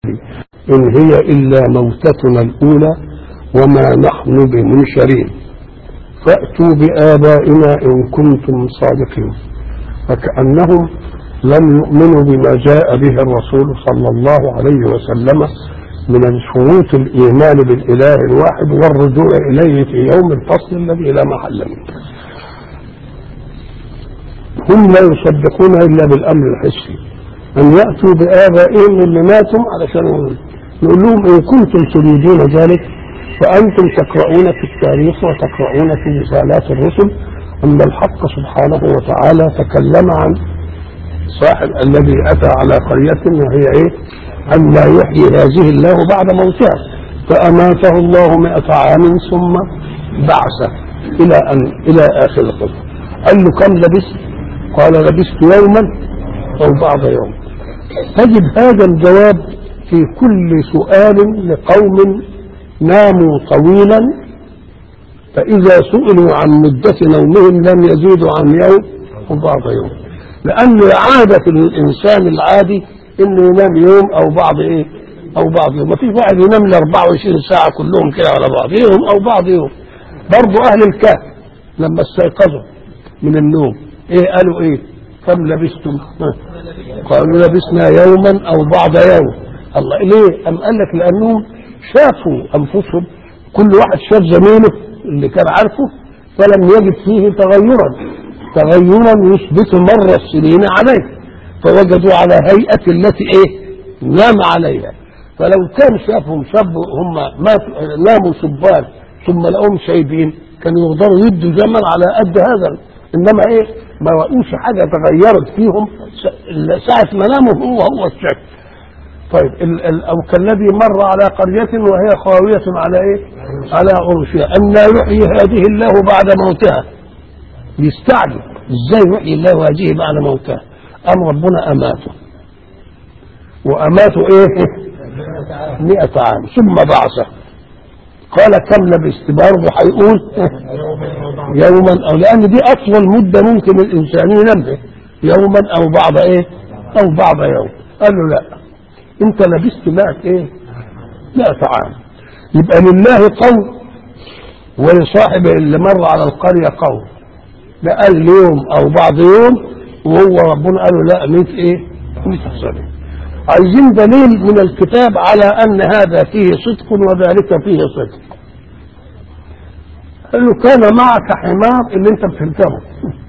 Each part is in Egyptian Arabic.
إن هي إلا موتتنا الأولى وما نحن بمنشرين فأتوا بآبائنا إن كنتم صادقين فكأنهم لم يؤمنوا بما جاء به الرسول صلى الله عليه وسلم من شروط الإيمان بالإله الواحد والرجوع إليه في يوم الفصل الذي لا محل منه هم لا يصدقون إلا بالأمر الحسي أن يأتوا بآبائهم اللي ماتوا علشان نقول لهم إن كنتم تريدون ذلك فأنتم تقرؤون في التاريخ وتقرؤون في رسالات الرسل أن الحق سبحانه وتعالى تكلم عن صاحب الذي أتى على قرية وهي إيه؟ أن لا يحيي هذه الله بعد موتها فأماته الله مئة عام ثم بعثه إلى أن إلى آخر القصة قال له كم لبست؟ قال لبست يوما أو بعض يوم تجد هذا الجواب في كل سؤال لقوم ناموا طويلا فإذا سئلوا عن مدة نومهم لم يزيدوا عن يوم أو بعض يوم لأن عادة الإنسان العادي إنه ينام يوم أو بعض إيه أو بعض يوم ما فيش واحد ينام ل 24 ساعة كلهم كده على بعض يوم أو بعض يوم برضه أهل الكهف لما استيقظوا من النوم إيه قالوا إيه كم لبستم ها. قالوا لبسنا يوما أو بعض يوم الله ليه أم قال لك لأنهم شافوا أنفسهم كل واحد شاف زميله اللي كان عارفه فلم يجد فيه تغيرا تغيرا يثبت مر السنين عليه فوجدوا على هيئة التي ايه نام عليها فلو كان شافهم شاب هم ماتوا ناموا شبان ثم لقوهم شايبين كانوا يقدروا يدوا جمل على قد هذا انما ايه ما لقوش حاجه تغيرت فيهم ساعه ما ناموا هو هو الشك طيب ال ال او كالذي مر على قريه وهي خاويه على ايه؟ على عروشها ان لا يحيي هذه الله بعد موتها يستعجب ازاي يحيي الله هذه بعد موتها أم ربنا أماته وأماته إيه مئة عام ثم بعثه قال كم لبست برضه هيقول يوما أو لأن دي أطول مدة ممكن الإنسان ينام به يوما أو بعض إيه أو بعض يوم قال له لا أنت لبست مئة إيه مئة عام يبقى لله قول ولصاحب اللي مر على القرية قول ده قال يوم أو بعض يوم وهو ربنا قال له لا 100 ايه 100 سنه عايزين دليل من الكتاب على ان هذا فيه صدق وذلك فيه صدق قال له كان معك حمار اللي انت بتركبه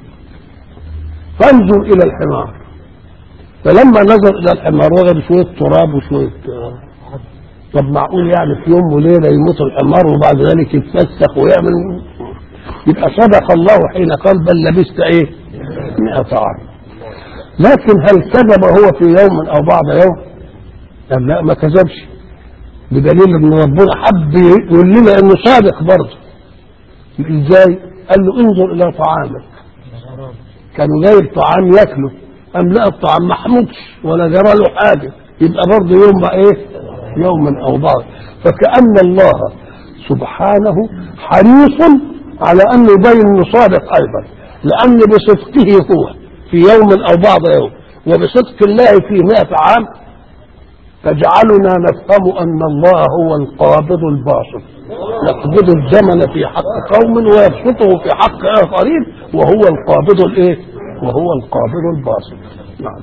فانظر الى الحمار فلما نظر الى الحمار وجد شويه تراب وشويه طب معقول يعني في يوم وليله يموت الحمار وبعد ذلك يتفسخ ويعمل يبقى صدق الله حين قال بل لبست ايه؟ 100 عام لكن هل كذب هو في يوم او بعض يوم؟ قال لا ما كذبش بدليل ان ربنا حب يقول لنا انه صادق برضه ازاي؟ قال له انظر الى طعامك كانوا جايب طعام ياكله ام لا الطعام ما حمضش ولا جرى له حاجه يبقى برضه يوم بقى ايه؟ يوما او بعض فكأن الله سبحانه حريص على انه يبين انه صادق ايضا لأن بصدقه هو في يوم أو بعض يوم وبصدق الله في مئة عام تجعلنا نفهم أن الله هو القابض الباسط يقبض الزمن في حق قوم ويبسطه في حق آخرين وهو القابض الإيه؟ وهو القابض الباسط نعم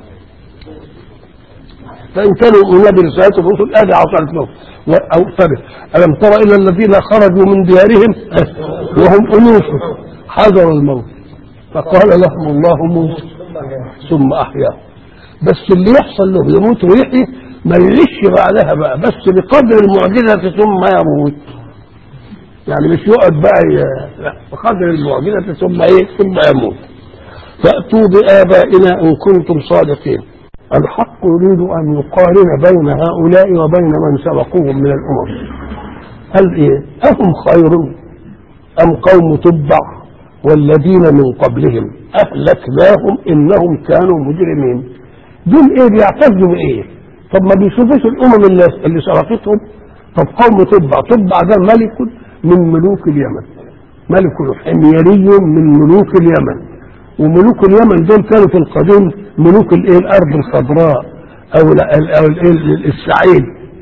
فإن كانوا يؤمنون برسالة الرسل آدي عصرت لهم أو فرق ألم تر إلى الذين خرجوا من ديارهم وهم ألوف حذروا الموت فقال لهم الله موت ثم احياه بس اللي يحصل له يموت ويحيي ما يعيش بعدها بقى بس بقدر المعجزه ثم يموت يعني مش يقعد بقى ي... لا بقدر المعجزه ثم ايه ثم يموت فاتوا بابائنا ان كنتم صادقين الحق يريد ان يقارن بين هؤلاء وبين من سبقوهم من الامم هل ايه اهم خير ام قوم تبع والذين من قبلهم أهلكناهم إنهم كانوا مجرمين دول إيه بيعتزوا بإيه طب ما بيشوفوش الأمم اللي, اللي سبقتهم طب قوم تبع تبع ده ملك من ملوك اليمن ملك حميري من ملوك اليمن وملوك اليمن دول كانوا في القديم ملوك الايه الارض الخضراء او ال او الايه السعيد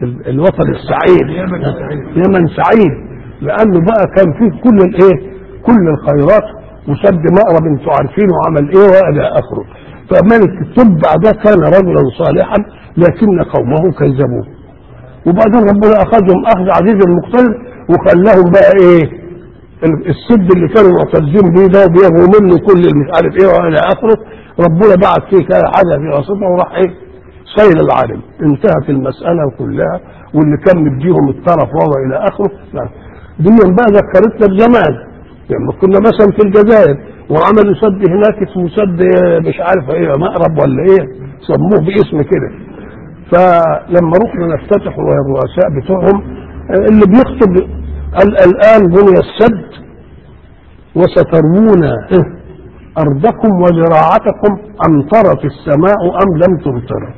ال- الوطن السعيد يمن سعيد لانه بقى كان فيه كل الايه كل الخيرات وسد مأرب انتوا عارفين وعمل ايه والى اخره فملك التبع ده كان رجلا صالحا لكن قومه كذبوه وبعدين ربنا اخذهم اخذ عزيز المقتدر وخلاهم بقى ايه ال- السد اللي كانوا معتزين بيه ده وبيبغوا منه كل اللي مش عارف ايه والى اخره ربنا بعت فيه كده حاجه في وسطه وراح ايه سيل العالم انتهت المساله كلها واللي كان مديهم الطرف وهو الى اخره لا. دي بقى ذكرتنا بزمان لما كنا مثلا في الجزائر وعملوا سد هناك اسمه سد مش عارف ايه مأرب ولا ايه سموه باسم كده فلما رحنا نفتتح الرؤساء بتوعهم اللي بيخطب قال الان بني السد وسترمون ارضكم وزراعتكم امطرت السماء ام لم تمطر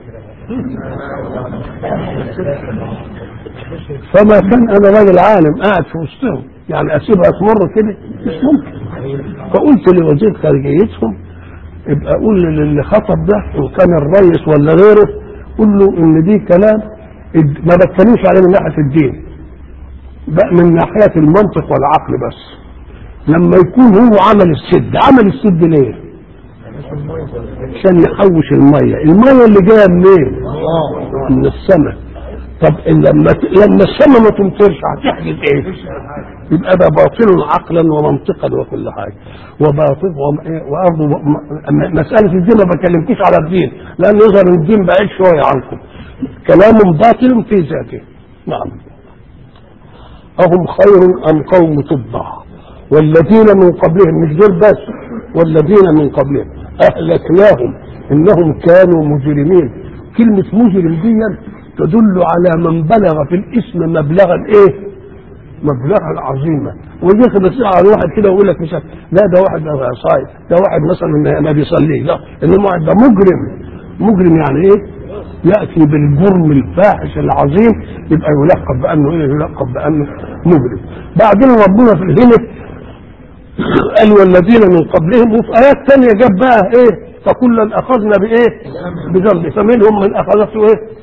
فما كان انا راجل عالم قاعد في وسطهم يعني اسيبها تمر كده مش ممكن فقلت لوزير خارجيتهم يبقى قول للي خطب ده ان كان الرئيس ولا غيره قول له ان دي كلام الد- ما بتكلمش عليه من ناحيه الدين بقى من ناحيه المنطق والعقل بس لما يكون هو عمل السد عمل السد ليه؟ عشان يحوش الميه الميه اللي جايه منين؟ من السماء طب إن لما لما السماء ما تمطرش هتحدث ايه؟ يبقى ده باطل عقلا ومنطقا وكل حاجه وباطل وم- إيه؟ وارض م- مساله الدين ما بكلمكيش على الدين لان يظهر إن الدين بعيد شويه عنكم كلام باطل في ذاته نعم أهم خير أم قوم تبع والذين من قبلهم مش دول بس والذين من قبلهم أهلكناهم إنهم كانوا مجرمين كلمة مجرم دي تدل على من بلغ في الاسم مبلغا إيه؟ مبلغا عظيما ويجيك بس على واحد كده ويقول لك مش عارف، لا ده واحد ده صايم ده واحد مثلا ما- ما بيصليش لا انما واحد ده مجرم مجرم يعني ايه؟ ياتي بالجرم الفاحش العظيم يبقى يلقب بانه ايه؟ يلقب بانه مجرم. بعدين ربنا في الهنا قال والذين من قبلهم وفي ايات ثانيه جاب بقى ايه؟ فكلا اخذنا بايه؟ بذنبه فمنهم من اخذته ايه؟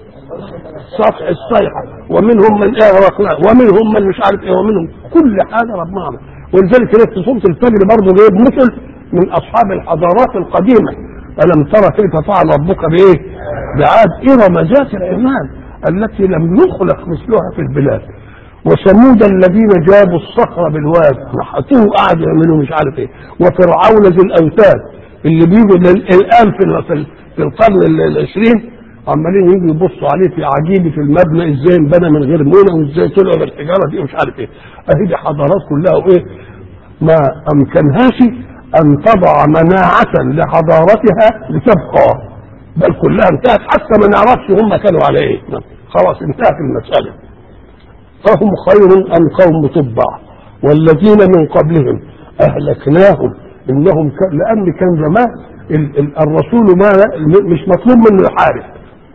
سطح الصيحه ومنهم من اغرقنا ومنهم من مش عارف ايه ومنهم كل حاجه ربنا عمل ولذلك هناك في سوره الفجر برضه جايب مثل من اصحاب الحضارات القديمه الم ترى كيف فعل ربك بايه؟ بعاد ارم ذات العماد التي لم يخلق مثلها في البلاد وثمود الذين جابوا الصخر بالواد نحتوه قاعد يعملوا مش عارف ايه وفرعون ذي الاوتاد اللي بيجوا لل- الان في ال- في ال- في القرن ال- العشرين عمالين يجوا يبصوا عليه في عجيبه المبنى ازاي انبنى من غير بنى وازاي طلعوا بالحجاره دي ومش عارف ايه اهي دي حضارات كلها وايه ما امكنهاش ان تضع مناعه لحضارتها لتبقى بل كلها انتهت حتى ما نعرفش هم كانوا على ايه خلاص انتهت المساله فهم خير أم قوم تبع والذين من قبلهم أهلكناهم إنهم ك... لأن كان زمان ال... ال... الرسول ما مش مطلوب منه يحارب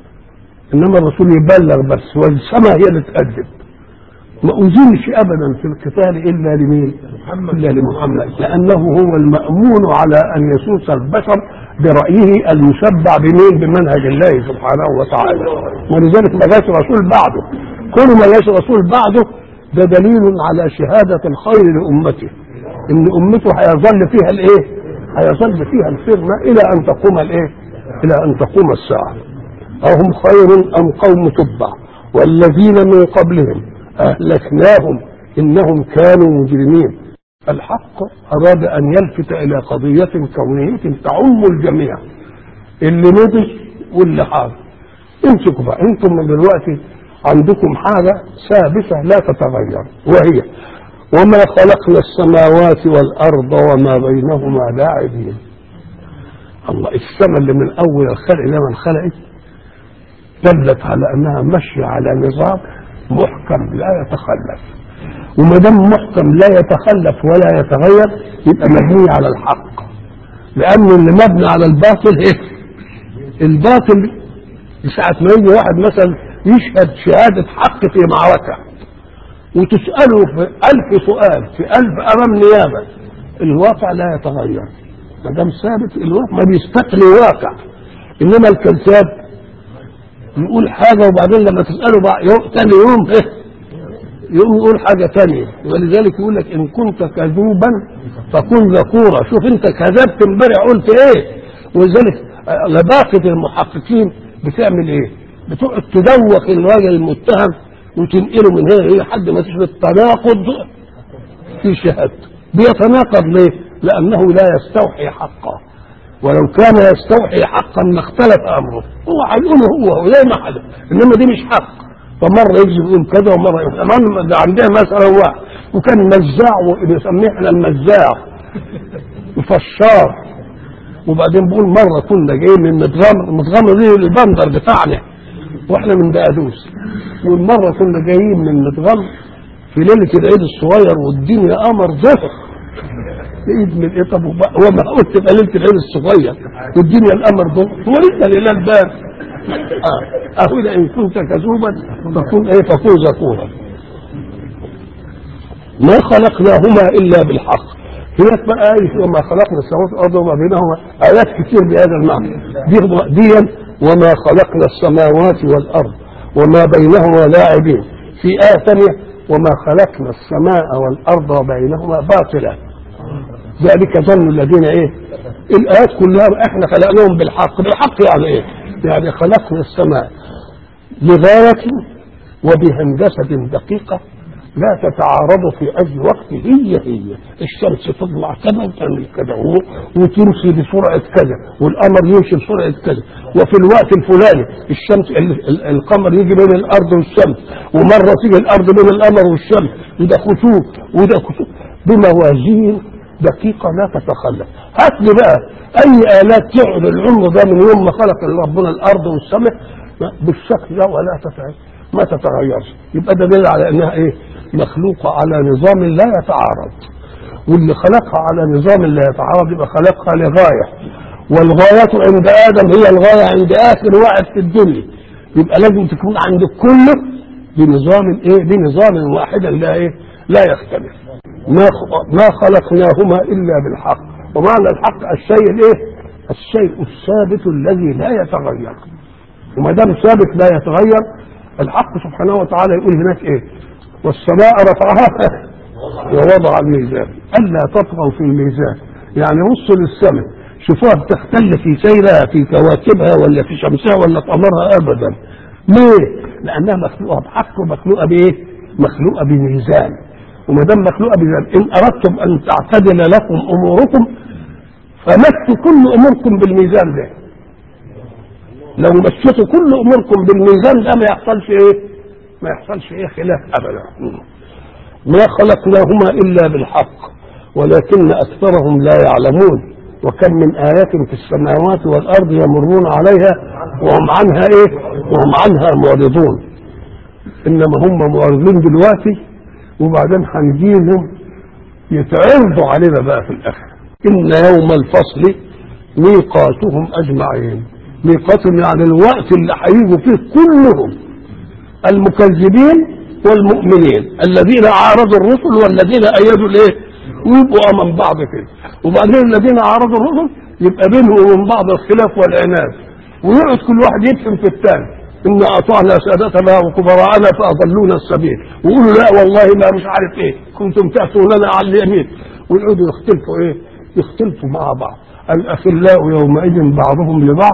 إنما الرسول يبلغ بس والسماء هي اللي تأدب ما أذنش أبدا في القتال إلا لمين؟ إلا لمحمد لأنه هو المأمون على أن يسوس البشر برأيه المشبع بمين؟ بمنهج الله سبحانه وتعالى ولذلك ما جاش رسول بعده كل ما جاش رسول بعده ده دليل على شهادة الخير لأمته إن أمته هيظل فيها الإيه؟ هيظل فيها الخير ما إلى أن تقوم الإيه؟ إلى أن تقوم الساعة أهم خير أم قوم تبع والذين من قبلهم أهلكناهم إنهم كانوا مجرمين الحق أراد أن يلفت إلى قضية كونية تعم الجميع اللي مضي واللي حاضر امسكوا بقى انتم من دلوقتي عندكم حاجة ثابتة لا تتغير وهي وما خلقنا السماوات والأرض وما بينهما لاعبين الله السماء اللي من أول الخلق لما انخلقت دلت على أنها ماشية على نظام محكم لا يتخلف وما دام محكم لا يتخلف ولا يتغير يبقى مبني على الحق لأن اللي مبني على الباطل ايه؟ الباطل ساعة ما يجي واحد مثلا يشهد شهادة حق في معركة وتسأله في ألف سؤال في ألف أمام نيابة الواقع لا يتغير ما دام ثابت الواقع ما بيستقل واقع إنما الكذاب يقول حاجه وبعدين لما تساله بعد يوم تاني يوم ايه يقوم يقول حاجه تانية ولذلك يقول لك ان كنت كذوبا فكن ذكورا شوف انت كذبت امبارح قلت ايه ولذلك لباقه المحققين بتعمل ايه؟ بتقعد تدوق الراجل المتهم وتنقله من هنا لحد ما تشبه التناقض في شهادته بيتناقض ليه؟ لانه لا يستوحي حقه ولو كان يستوحي حقا ما اختلف امره هو هيقوله هو زي ما حدث انما دي مش حق فمره يجي يقول كذا ومره يقول كمان ده عندنا مثلا هو وكان مزاع وبيسميه احنا المزاع وفشار وبعدين بقول مره كنا جايين من متغمر متغمر دي البندر بتاعنا واحنا من بقدوس والمره كنا جايين من متغمر في ليله العيد الصغير والدنيا قمر ظهر لقيت من ايه طب هو ما قلت تبقى ليله العيد الصغير والدنيا القمر ظهر هو لسه الهلال بارد اه اقول ان كنت كذوبا فكن ايه فكن ذكورا ما خلقناهما الا بالحق هناك بقى آية وما خلقنا السماوات والأرض وما بينهما آيات كتير بهذا المعنى دي ديا وما خلقنا السماوات والأرض وما بينهما لاعبين في آية ثانية وما خلقنا السماء والأرض وبينهما باطلا ذلك ظن الذين ايه الآيات كلها احنا خلقناهم بالحق بالحق يعني ايه يعني خلقنا السماء لغاية وبهندسة دقيقة لا تتعارض في اي وقت هي هي الشمس تطلع كذا وتعمل كذا وتمشي بسرعه كذا والقمر يمشي بسرعه كذا وفي الوقت الفلاني الشمس القمر يجي بين الارض والشمس ومره تيجي الارض بين القمر والشمس وده خسوف وده خسوف بموازين دقيقة لا تتخلف هات لي بقى أي آلات تقعد العمر ده من يوم ما خلق ربنا الأرض والسماء بالشكل ده ولا تتعب ما تتغيرش يبقى ده دليل على انها ايه مخلوقه على نظام لا يتعارض واللي خلقها على نظام لا يتعارض يبقى خلقها لغايه والغايات عند ادم هي الغايه عند اخر واحد في الدنيا يبقى لازم تكون عند كله بنظام ايه بنظام واحدا لا ايه لا يختلف ما ما خلقناهما الا بالحق ومعنى الحق الشيء الايه الشيء الثابت الذي لا يتغير وما دام ثابت لا يتغير الحق سبحانه وتعالى يقول هناك ايه والسماء رفعها ووضع الميزان الا تطغوا في الميزان يعني بصوا للسماء شوفوها بتختل في سيرها في كواكبها ولا في شمسها ولا قمرها ابدا ليه؟ لانها مخلوقه بحق ومخلوقه بايه؟ مخلوقه بميزان وما دام مخلوقه بميزان ان اردتم ان تعتدل لكم اموركم فمشوا كل اموركم بالميزان ده لو مشيتوا كل اموركم بالميزان ده ما يحصلش ايه ما يحصلش ايه خلاف ابدا ما خلقناهما الا بالحق ولكن اكثرهم لا يعلمون وكم من آيات في السماوات والأرض يمرون عليها وهم عنها إيه؟ وهم عنها معرضون إنما هم معرضين دلوقتي وبعدين هنجيهم يتعرضوا علينا بقى في الآخر إن يوم الفصل ميقاتهم أجمعين ميقاتهم يعني الوقت اللي هيجوا فيه كلهم المكذبين والمؤمنين الذين عارضوا الرسل والذين ايدوا الايه ويبقوا امام بعض كده وبعدين الذين عارضوا الرسل يبقى بينهم وبين بعض الخلاف والعناد ويقعد كل واحد يفهم في الثاني إن أطعنا سادتنا وكبراءنا فأضلونا السبيل ويقولوا لا والله ما مش عارف إيه كنتم تأتوننا على اليمين ويقعدوا يختلفوا إيه يختلفوا مع بعض الأخلاء يومئذ بعضهم لبعض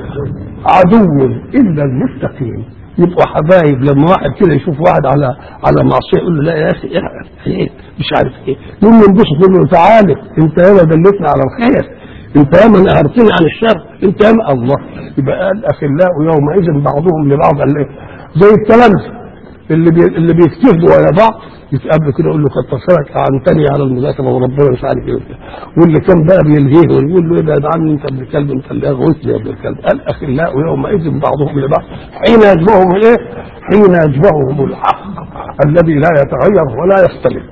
عدو إلا المتقين يبقوا حبايب لما واحد كده يشوف واحد على على معصيه يقول له لا يا اخي ايه مش عارف ايه يقوم ينبسط يقول له تعالى انت ياما دلتنا على الخير انت ياما نهرتني عن الشر انت ياما الله يبقى الاخلاء يومئذ بعضهم لبعض زي التلامذه اللي بي اللي بيجتهدوا على بعض يتقابلوا كده يقول له كتر خيرك عنتني على المذاكره وربنا مش عارف ايه واللي كان بقى بيلهيه ويقول له ابعد عني انت ابن الكلب انت اللي اغوثني يا ابن الكلب الاخلاء يومئذ بعضهم لبعض حين يجمعهم الايه؟ حين يجمعهم الحق الذي لا يتغير ولا يختلف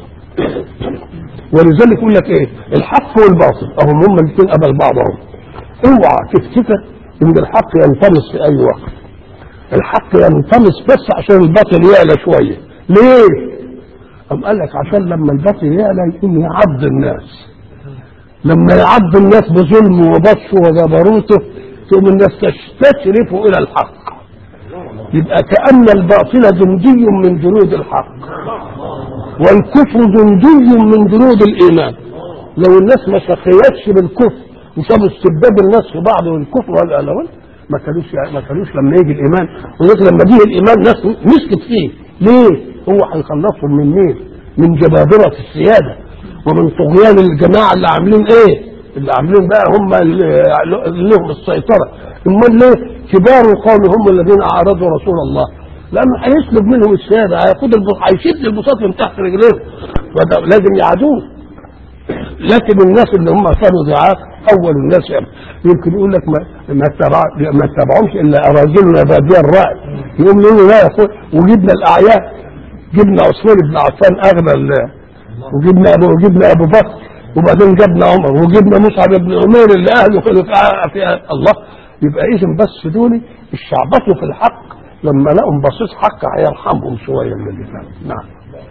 ولذلك يقول لك ايه؟ الحق والباطل اهم هم الاثنين قبل بعضهم اوعى تفتكر ان الحق ينطمس في اي وقت الحق ينطمس بس عشان الباطل يعلى شويه ليه؟ قام قال لك عشان لما الباطل يعلى يقوم يعض الناس لما يعض الناس بظلمه وبطشه وجبروته تقوم الناس تشرف الى الحق يبقى كأن الباطل جندي من جنود الحق والكفر جندي من جنود الإيمان لو الناس ما سخيتش بالكفر وسابوا استبداد الناس في بعض والكفر والألوان ما كانوش ما كانوش لما يجي الإيمان ولكن لما جه الإيمان ناس مسكت فيه ليه؟ هو هيخلصهم من مين؟ من جبابرة السيادة ومن طغيان الجماعة اللي عاملين إيه؟ اللي عاملين بقى هم اللي لهم السيطرة امال ليه كبار القوم هم الذين اعرضوا رسول الله لانه هيسلب منهم السيادة هياخد البساط هيشد البساط من تحت رجليهم وده لازم يعادوه لكن الناس اللي هم كانوا ضعاف اول الناس يعني يمكن يقول لك ما ما تبع ما تبعهمش الا اراجلنا بادية الراي يقوم يقول لا يا اخوي وجبنا الاعيان جبنا عثمان بن عفان اغنى ال- وجبنا ابو وجبنا ابو بكر وبعدين جبنا عمر وجبنا مصعب بن عمير اللي اهله كانوا في في الله يبقى اذا بس دول الشعبطوا في الحق لما لقوا بصيص حق هيرحمهم شويه من اللي فات نعم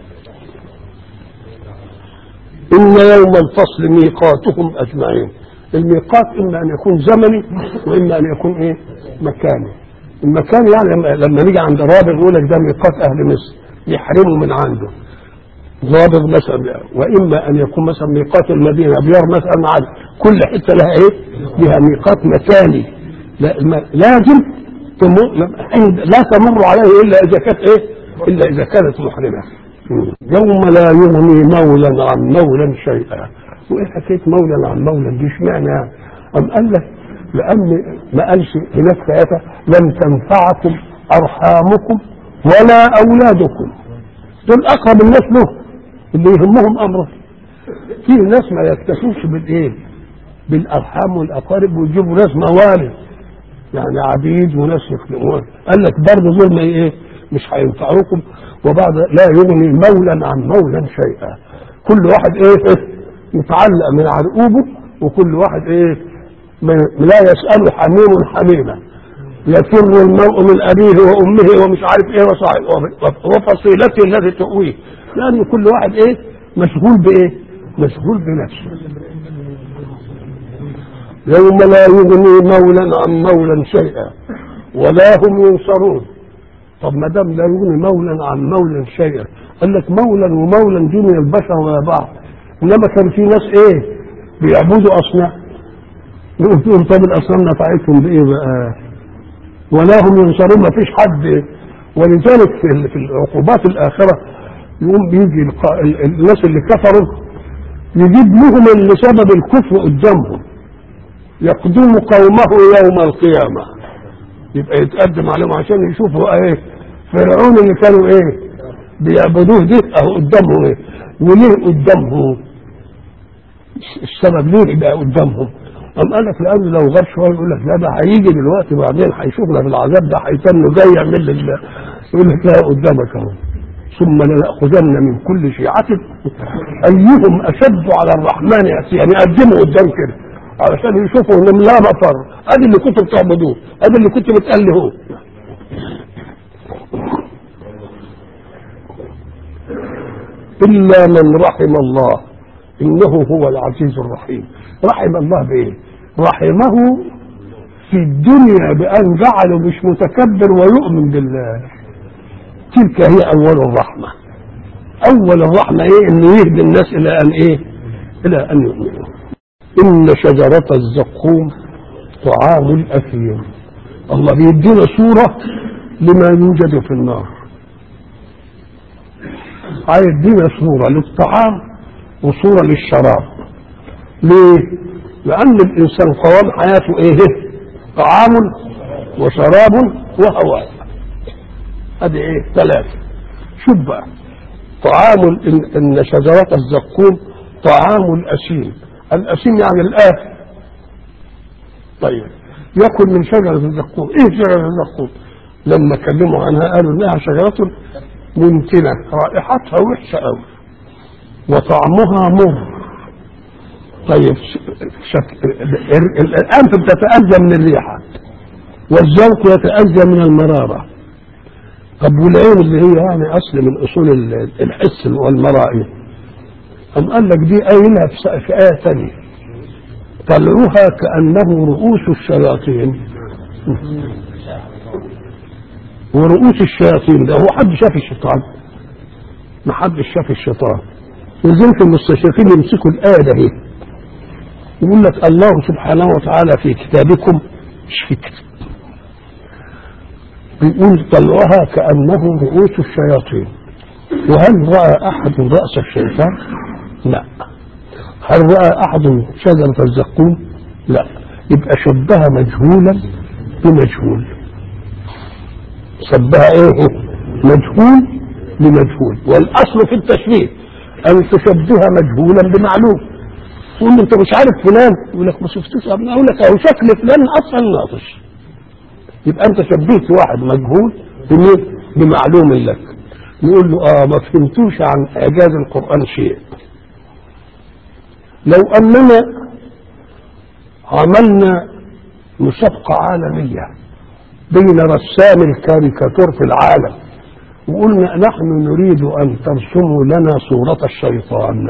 ان يوم الفصل ميقاتهم اجمعين الميقات اما ان يكون زمني واما ان يكون ايه مكاني المكان يعني لما, لما نيجي عند رابغ يقول لك ده ميقات اهل مصر يحرموا من عنده ضابط مثلا واما ان يكون مثلا ميقات المدينه ابيار مثلا عدد كل حته لها ايه؟ لها ميقات مكاني لا الم- لازم تمر لا تمر عليه الا اذا كانت ايه؟ الا اذا كانت محرمه يوم لا يغني مولا عن مولا شيئا وايه حكايه مولا عن مولا دي اشمعنى يعني؟ ام قال لك لان ما قالش هناك ثلاثه لن تنفعكم ارحامكم ولا اولادكم دول اقرب الناس له اللي يهمهم امره في ناس ما يكتفوش بالايه بالارحام والاقارب ويجيبوا ناس موالد يعني عبيد وناس يخدمون قال لك برضه دول ما ايه مش هينفعوكم وبعد لا يغني مولا عن مولا شيئا كل واحد ايه متعلق من عرقوبه وكل واحد ايه ما- لا يسأل حميم حميمه يفر المرء من أبيه وأمه ومش عارف إيه وصاحب وفصيلته التي تؤويه لأن كل واحد إيه مشغول بإيه مشغول بنفسه يوم لا يغني مولا عن مولا شيئا ولا هم ينصرون طب ما دام لا يغني مولا عن مولا شيئا قال لك مولا ومولا دي من البشر ويا بعض انما كان في ناس ايه بيعبدوا اصنام يقول طب الاصنام نفعتهم بايه بقى ولا هم ينصرون ما فيش حد ولذلك في في العقوبات الاخره يقوم بيجي الق- ال- الناس اللي كفروا يجيب لهم اللي سبب الكفر قدامهم يقدم قومه يوم القيامه يبقى يتقدم عليهم عشان يشوفوا ايه فرعون اللي كانوا ايه بيعبدوه ده اهو قدامهم ايه وليه قدامهم السبب ليه يبقى قدامهم قام قال لك لانه لو غاب شويه يقول لك لا ده هيجي دلوقتي بعدين هيشوفنا في العذاب ده هيتنه جاي يعمل لي ال- يقول لك لا قدامك اهو ثم لنأخذن من كل شيعة أيهم أشد على الرحمن عصيا يعني يقدموا قدام كده علشان يشوفوا إنهم لا مفر أدي اللي كنتوا بتعبدوه أدي اللي كنتوا بتألهوه إلا من رحم الله إنه هو العزيز الرحيم رحم الله بإيه رحمه في الدنيا بأن جعله مش متكبر ويؤمن بالله تلك هي أول الرحمة أول الرحمة إيه إنه يهدي الناس إلى أن إيه إلى أن يؤمنوا إن شجرة الزقوم طعام الأثيم الله بيدينا صورة لما يوجد في النار هيدينا صورة للطعام وصورة للشراب ليه؟ لأن الإنسان قوام حياته إيه؟ طعام وشراب وهواء هذه إيه؟ ثلاثة شوف بقى طعام ال- إن- إن شجرة الزقوم طعام الأسيم الأسيم يعني الآثم طيب يأكل من شجرة الزقوم إيه شجرة الزقوم لما كلموا عنها قالوا إنها شجرة منتنة رائحتها وحشة أوي وطعمها مر طيب ش- شك... ال- ال- الأنف بتتأذى من الريحة والذوق يتأذى من المرارة طب والعين اللي هي يعني أصل من أصول ال- الحس والمرائي أم قال لك دي قايلها في س- في آية ثانية طلعوها كأنه رؤوس الشياطين ورؤوس الشياطين ده هو حد شاف الشيطان ما حد شاف الشيطان ولذلك المستشرقين يمسكوا الآية ده ايه يقول لك الله سبحانه وتعالى في كتابكم مش في كتاب بيقول طلعوها كأنه رؤوس الشياطين وهل رأى أحد رأس الشيطان؟ لا هل رأى أحد شجرة الزقوم؟ لا يبقى شبه مجهولا بمجهول شبه ايه مجهول بمجهول والاصل في التشبيه ان تشبه مجهولا بمعلوم تقول له انت مش عارف فلان يقول لك ما شفتوش قبل اقول لك اهو شكل فلان اصلا ناقص يبقى انت شبهت واحد مجهول بمين بمعلوم لك نقول له اه ما فهمتوش عن اعجاز القران شيء لو اننا عملنا مسابقه عالميه بين رسام الكاريكاتور في العالم وقلنا نحن نريد ان ترسموا لنا صورة الشيطان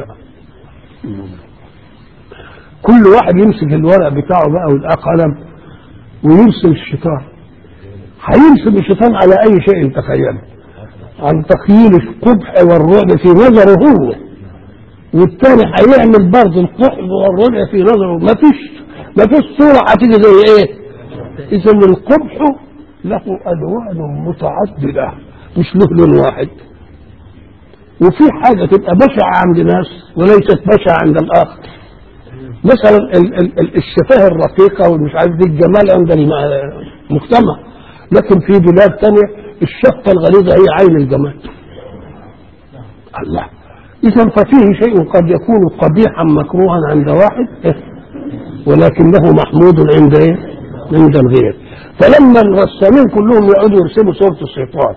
كل واحد يمسك الورق بتاعه بقى والقلم ويرسم الشيطان هيرسم الشيطان على اي شيء تخيله عن تخيل القبح والرعب في نظره هو والتاني هيعمل برضه القبح والرعب في نظره ما فيش ما فيش صورة هتيجي زي ايه اذا القبح له الوان متعدده مش له لون واحد وفي حاجه تبقى بشعه عند ناس وليست بشعه عند الاخر مثلا ال- ال- ال- الشفاه الرقيقه والمش عارف دي الجمال عند المجتمع لكن في بلاد تانية الشفه الغليظه هي عين الجمال الله اذا ففيه شيء قد يكون قبيحا مكروها عند واحد ولكنه محمود عند ايه؟ عند الغير فلما الرسامين كلهم يقعدوا يرسموا صورة الشيطان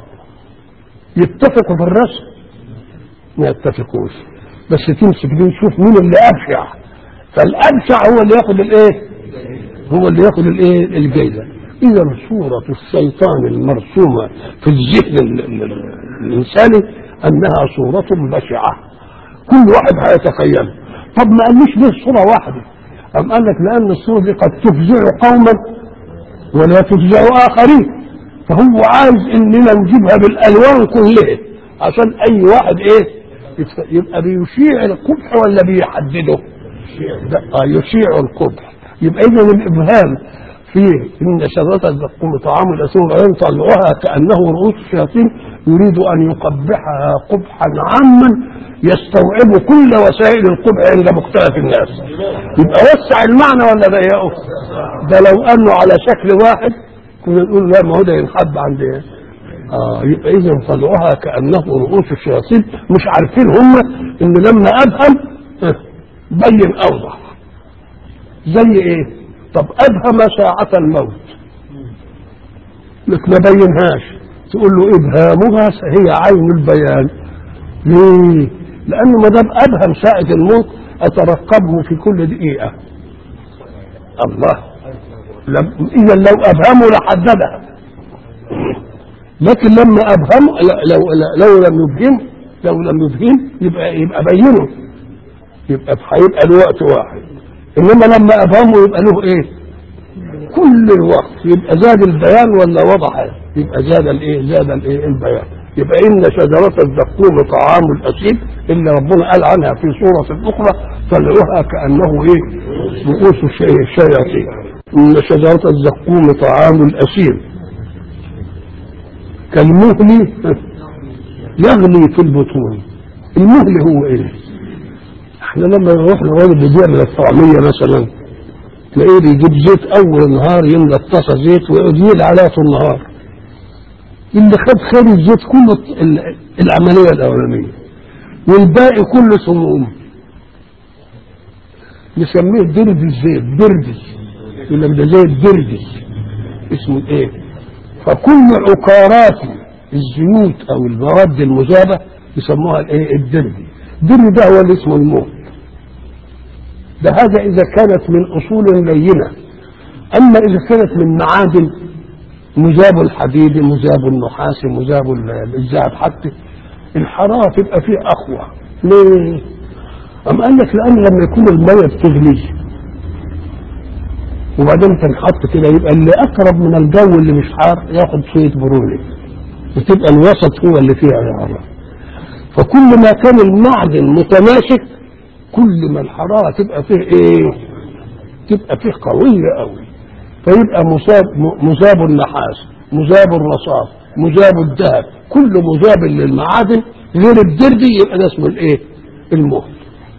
يتفقوا في الرسم ما يتفقوش بس تمسك دي تشوف مين اللي ابشع فالابشع هو اللي ياخد الايه هو اللي ياخد الايه الجايزه اذا صورة الشيطان المرسومة في الذهن ال- ال- ال- الانساني انها صورة بشعة كل واحد هيتخيلها طب ما قاليش ليه صورة واحدة أم قال لك لأن الصورة دي قد تفزع قوما ولا تفزع آخرين فهو عايز إننا نجيبها بالألوان كلها عشان أي واحد إيه يتف- يبقى بيشيع القبح ولا بيحدده؟ ده آه يشيع القبح يبقى إذا الإبهام فيه إن شجرة الزقوم طعام الأسود وبعدين طلعوها كأنه رؤوس الشياطين يريد أن يقبحها قبحا عاما يستوعب كل وسائل القبح عند مختلف الناس يبقى وسع المعنى ولا ضيقه ده لو أنه على شكل واحد كنا نقول لا ما هو ده ينحب عند إيه؟ آه يبقى إذا طلعوها كأنه رؤوس الشياطين مش عارفين هم إن لما أبهم آه، بين أوضح زي إيه؟ طب أبهم ساعة الموت لك ما بينهاش تقول له إبهامها هي عين البيان ليه؟ لأنه ما دام أبهم ساعة الموت أترقبه في كل دقيقة الله لم إذا لو أبهمه لحددها لكن لما أبهم لو, لو, لو لم يبهم لو لم يبهم يبقى يبقى بينه يبقى هيبقى الوقت واحد انما لما ابهمه يبقى له ايه كل الوقت يبقى زاد البيان ولا وضح يبقى زاد الايه زاد الايه البيان يبقى ان شجره الزقوم طعام الاثيم اللي ربنا قال عنها في سوره اخرى طلعوها كانه ايه رؤوس الشي- الشياطين ان شجره الزقوم طعام الاثيم كالمهل يغلي في البطون المهل هو ايه احنا لما نروح للراجل اللي بيعمل الطعميه مثلا تلاقيه بيجيب زيت اول النهار يملى الطاسه زيت ويقعد يقلي عليها طول النهار اللي خد خير الزيت كله ال- العمليه الاولانيه والباقي كله سموم نسميه درد الزيت دردي يقول لك ده زيت دردي اسمه ايه فكل عقارات الزيوت او المواد المذابه يسموها الايه الدردي الدردي ده هو اللي اسمه الموت ده هذا اذا كانت من اصول لينه اما اذا كانت من معادن مذاب الحديد مذاب النحاس مذاب ال- الذهب حتى الحراره تبقى فيه اقوى ليه؟ أم قال لك لأن لما يكون المية بتغلي وبعدين تنحط كده يبقى اللي أقرب من الجو اللي مش حار ياخد شوية برودة وتبقى الوسط هو اللي فيها الحرارة فكل ما كان المعدن متماسك كل ما الحرارة تبقى فيه ايه تبقى فيه قوية قوي فيبقى مذاب مذاب النحاس مذاب الرصاص مذاب الذهب كل مذاب للمعادن غير الدردي يبقى ده اسمه الايه المهل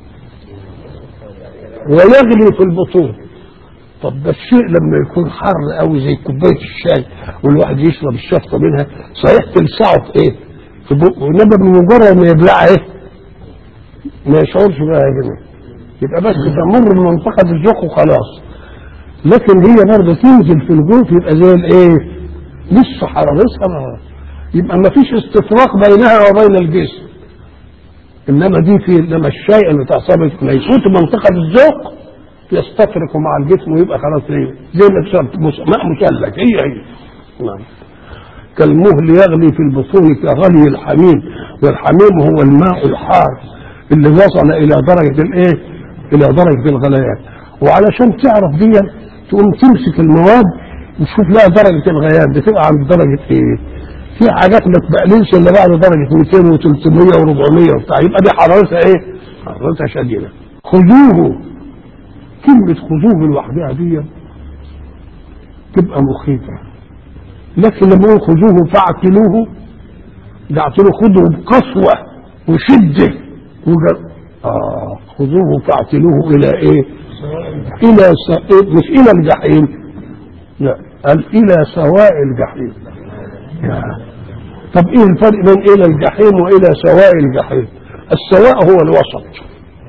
ويغلي في البطون طب ده الشيء لما يكون حر قوي زي كوبايه الشاي والواحد يشرب الشفطه منها صحيح تلسعه في ايه؟ في بقه انما بمجرد ما يبلعها ايه؟ ما يشعرش بقى هنا يبقى بس تمر من منطقه الذوق وخلاص لكن هي برضه تنزل في الجوف يبقى زي الايه؟ لسه حرارتها ما يبقى ما فيش استفراق بينها وبين الجسم انما دي في لما الشيء اللي تعصبه ما يفوت منطقه الذوق يستفرق مع الجسم ويبقى خلاص ايه زي ما تشرب ماء مثلج هي هي نعم كالمهل يغلي في البطون كغلي الحميم والحميم هو الماء الحار اللي وصل الى درجه الايه الى درجه الغليان وعلشان تعرف دي تقوم تمسك المواد وتشوف لها درجه الغليان بتبقى عند درجه ايه في حاجات ما تبقللش الا بعد درجه 200 و300 و400 وبتاع يبقى دي حرارتها ايه حرارتها شديده خذوه كلمة خذوه لوحدها دي تبقى مخيفة لكن لما يقول خذوه فاعتلوه ده اعتلوه خذوه بقسوة وشدة وجر... آه خذوه فاعتلوه إلى إيه؟ إلى س... إيه؟ مش إلى الجحيم لا قال إلى سواء الجحيم يا. طب إيه الفرق بين إلى الجحيم وإلى سواء الجحيم؟ السواء هو الوسط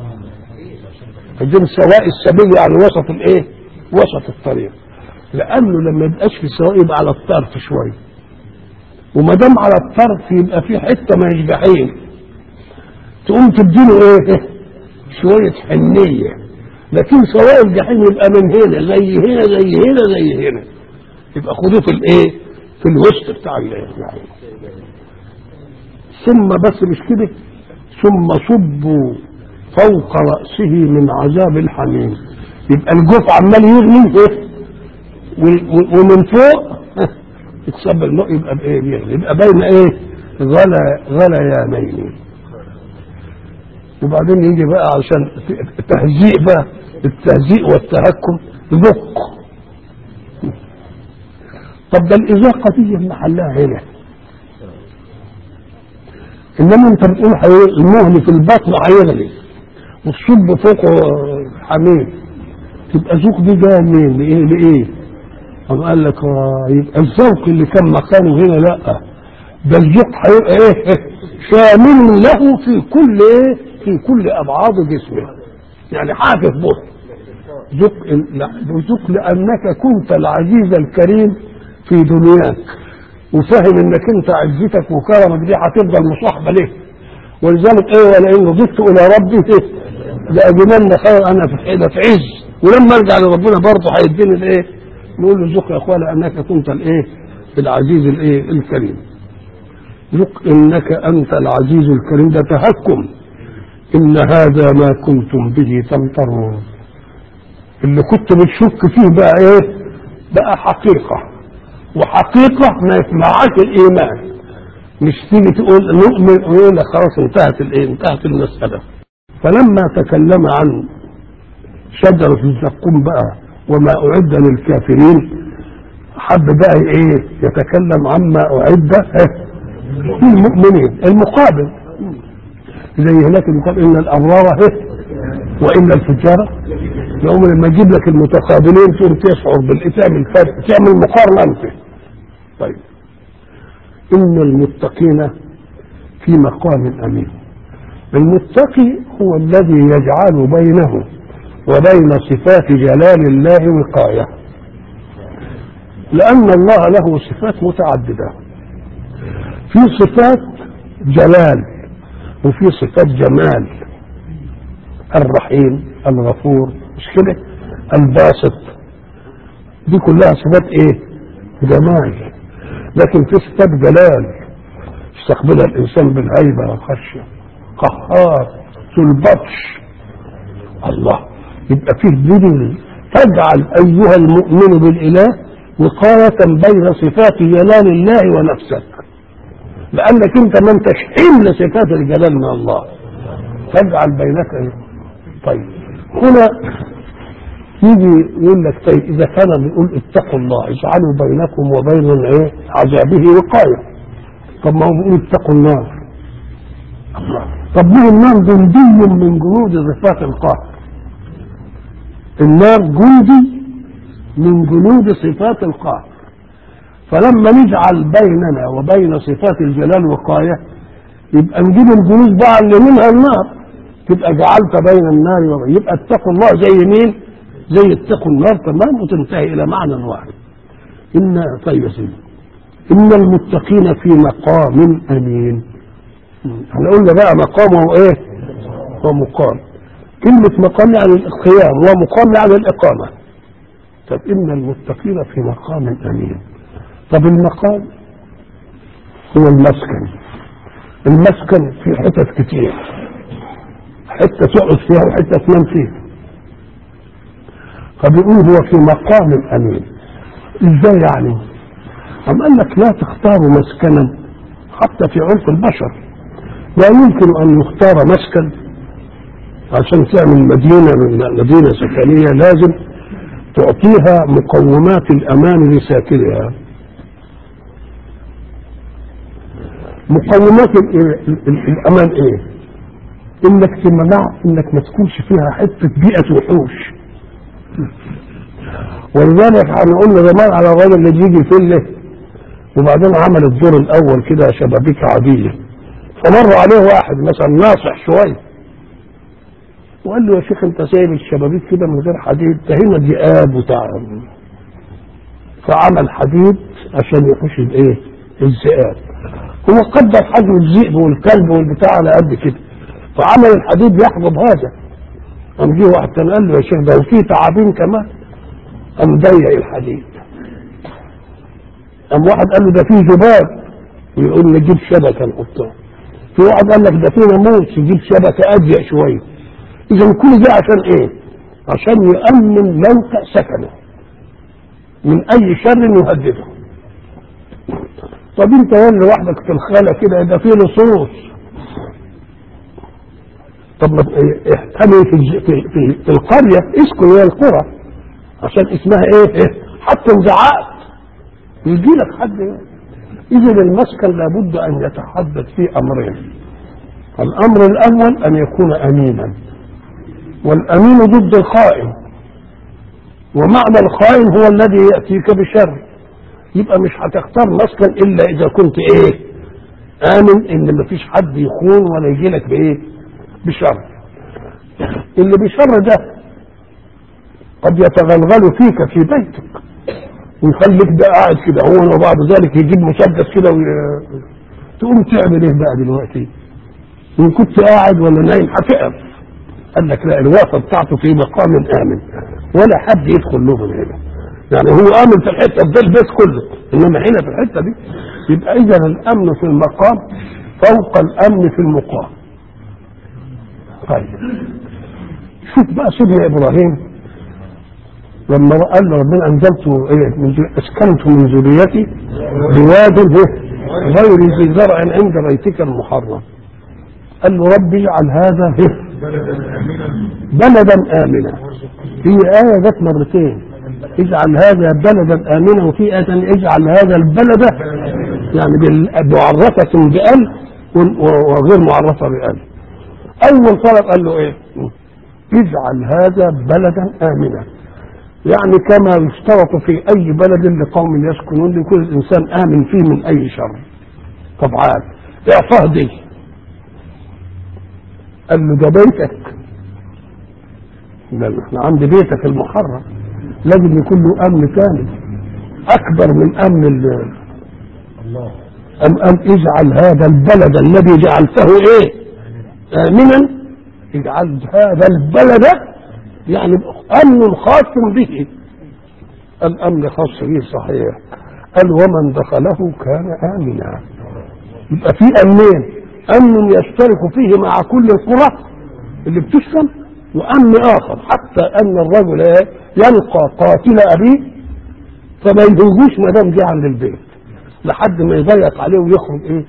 الجن سواء السبيل يعني وسط الايه وسط الطريق لانه لما يبقاش في سواء يبقى على الطرف شويه وما دام على الطرف يبقى في حته ما يشبعين تقوم تديله ايه شويه حنيه لكن سواء الجحيم يبقى من هنا زي هنا زي هنا زي هنا يبقى خدوه في الايه في الوسط بتاع الجحيم ثم بس مش كده ثم صبوا فوق رأسه من عذاب الحميم يبقى الجوف عمال يغلي ايه ومن فوق يتصب الماء يبقى بايه بيغلي يبقى بين ايه غلا غليانين وبعدين يجي بقى عشان تهزيء بقى التهزيء والتهكم ذق طب ده الإذاقة دي محلها هنا إنما أنت بتقول المهل في البطن هيغلي وتصب فوقه حميم تبقى ذوق دي جايه منين؟ لايه؟ لايه؟ قام قال لك آه يبقى الذوق اللي كان مكانه هنا لا ده الذوق هيبقى ايه؟ شامل له في كل ايه؟ في كل ابعاد جسمه يعني حافظ به ذوق ذوق لانك كنت العزيز الكريم في دنياك وفاهم انك انت عزتك وكرمك دي هتفضل مصاحبه ليه ولذلك ايه ولئن رددت الى ربي ايه لأجدن خير انا في حيلة في عز ولما ارجع لربنا برضه هيديني الايه؟ نقول له ذق يا اخوان انك كنت الايه؟ العزيز الايه؟ الكريم. ذق انك انت العزيز الكريم ده تهكم ان هذا ما كنتم به تمترون. اللي كنت بتشك فيه بقى ايه؟ بقى حقيقة وحقيقة ما يسمعهاش الإيمان مش تيجي تقول نؤمن ويقول لك خلاص انتهت الايه؟ انتهت المسألة. فلما تكلم عن شجرة الزقوم بقى وما أعد للكافرين حب بقى ايه يتكلم عما أعد للمؤمنين المقابل زي هناك المقابل إن الأبرار وإن الفجار يوم لما يجيب لك المتقابلين تقوم تشعر بالإتام الفرق تعمل مقارنة أنت طيب إن المتقين في مقام أمين المتقي هو الذي يجعل بينه وبين صفات جلال الله وقاية لأن الله له صفات متعددة في صفات جلال وفي صفات جمال الرحيم الغفور مش كده الباسط دي كلها صفات ايه جمال لكن في صفات جلال يستقبلها الانسان بالهيبه والخشيه قهار ذو البطش الله يبقى فيه دين تجعل ايها المؤمن بالاله وقايه بين صفات جلال الله ونفسك لانك انت ما انتش حمل صفات الجلال من الله فاجعل بينك إيه؟ طيب هنا يجي يقول لك طيب اذا كان بيقول اتقوا الله اجعلوا بينكم وبين ايه عذابه وقايه طب ما هو بيقول اتقوا النار الله طب ما هو النار جندي من جنود صفات القهر النار جندي من جنود صفات القهر فلما نجعل بيننا وبين صفات الجلال وقاية يبقى نجيب الجنود بقى اللي منها النار تبقى جعلت بين النار وبين يبقى اتقوا الله زي مين؟ زي اتقوا النار تمام وتنتهي إلى معنى واحد إن طيب يا سيدي إن المتقين في مقام أمين احنا قلنا بقى مقامه ايه؟ هو مقام كلمة مقام يعني القيام ومقام يعني الإقامة طب إن المتقين في مقام أمين طب المقام هو المسكن المسكن في حتت كتير حتة تقعد فيها وحتة تنام فيها فبيقول هو في مقام أمين ازاي يعني؟ أم قال لك لا تختاروا مسكنا حتى في عرف البشر لا يمكن أن يختار مسكن عشان تعمل مدينة مدينة سكنية لازم تعطيها مقومات الأمان لساكنها مقومات ال- ال- ال- الأمان إيه؟ إنك تمنع إنك ما تكونش فيها حتة بيئة وحوش ولذلك احنا قلنا زمان على الراجل اللي بيجي فله وبعدين عمل الدور الأول كده شبابيك عادية فمر عليه واحد مثلا ناصح شويه وقال له يا شيخ انت سايب الشبابيك كده من غير حديد ده هنا ذئاب وتعب فعمل حديد عشان يخش الايه الذئاب هو قدر حجم الذئب والكلب والبتاع على قد كده فعمل الحديد يحجب هذا قام جه واحد تاني قال له يا شيخ ده وفيه تعابين كمان قام ضيق الحديد قام واحد قال له ده فيه ذباب ويقول نجيب شبكه نحطها في واحد قال لك ده فيه ناموس يجيب شبكه اضيق شويه اذا كل ده عشان ايه عشان يؤمن موقع سكنه من اي شر يهدده طب انت وين لوحدك في الخالة كده يبقى فيه لصوص طب ما احتمي في, الج- في, في, في القرية اسكن هي القرى عشان اسمها ايه, إيه؟ حتى انزعقت يجي لك حد اذا المسكن لابد ان يتحدث فيه امرين الامر الاول ان يكون امينا والامين ضد الخائن ومعنى الخائن هو الذي ياتيك بشر يبقى مش هتختار مسكن الا اذا كنت ايه امن ان مفيش حد يخون ولا يجي لك بايه بشر اللي بشر ده قد يتغلغل فيك في بيتك ويخليك ده قاعد كده هو وبعد ذلك يجيب مسدس كده وي... تقوم تعمل ايه بقى دلوقتي ان كنت قاعد ولا نايم هتقف قال لك لا الوقفه بتاعته في مقام امن ولا حد يدخل له من هنا يعني هو امن في الحته ده البيت كله انما هنا في الحته دي يبقى اذا الامن في المقام فوق الامن في المقام طيب شوف بقى سيدنا ابراهيم لما قال له ربنا انزلت ايه من ذر- اسكنت من ذريتي بواد إيه؟ غير ذي زرع عند بيتك المحرم قال له رب اجعل هذا إيه؟ بلدا امنا في ايه جت مرتين اجعل هذا بلدا امنا وفي ايه تانية اجعل هذا البلد يعني بال- معرفه بال وغير معرفه بال اول طلب قال له ايه اجعل هذا بلدا امنا يعني كما يشترط في اي بلد لقوم يسكنون لكل انسان امن فيه من اي شر طبعا اعطاه دي قال له ده بيتك قال له احنا عند بيتك المحرم لازم يكون له امن كامل اكبر من امن ال- أم أم اجعل هذا البلد الذي جعلته ايه آمنا اجعل هذا البلد يعني امن خاص به الامن خاص به صحيح قال ومن دخله كان امنا يبقى في امنين امن يشترك فيه مع كل القرى اللي بتسكن وامن اخر حتى ان الرجل إيه؟ يلقى قاتل ابيه فما يهوجوش ما دام جه عند البيت لحد ما يضيق عليه ويخرج ايه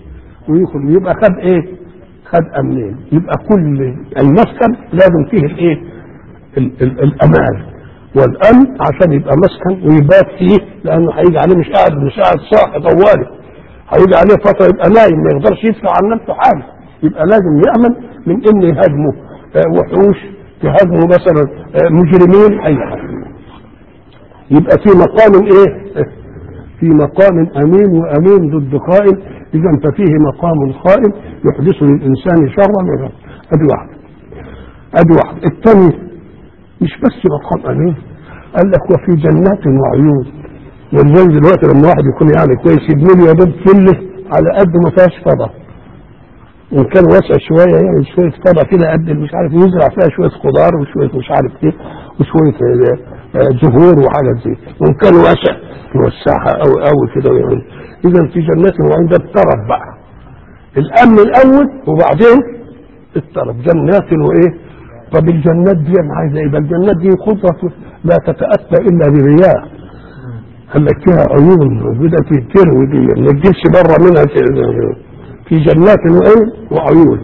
ويدخل يبقى خد ايه؟ خد امنين يبقى كل المسكن لازم فيه الايه؟ ال- ال- الامان والامن عشان يبقى مسكن ويبات فيه لانه هيجي عليه مش قاعد مش قاعد صاحي طوالي هيجي عليه فتره يبقى نايم ما يقدرش يدفع عن نفسه حاجه يبقى لازم يامن من ان يهاجمه آه، وحوش يهاجمه مثلا آه، مجرمين اي حاجه يبقى في مقام ايه؟ في مقام امين وامين ضد خائن اذا ففيه مقام خائن يحدث للانسان شرا ولا ادي واحد ادي واحد الثاني مش بس مقام امين قال لك وفي جنات وعيون ولذلك دلوقتي لما واحد يكون يعني كويس يبني له يا دوب فله على قد ما فيهاش فضه وان كان واسع شويه يعني شويه فضه كده قد مش عارف يزرع فيها شويه خضار وشويه مش عارف ايه وشويه آه، آه، زهور وحاجات زي وان كان واسع يوسعها قوي قوي كده يعني اذا في جنات وعيون ده الطرف بقى الامن الاول وبعدين الطرف جنات وايه طب الجنات دي عايزه ايه؟ ده الجنات دي قدره لا تتاتى الا برياء قال لك فيها عيون موجوده في التروي دي ما تجيبش بره منها ت- في جنات وايه وعيون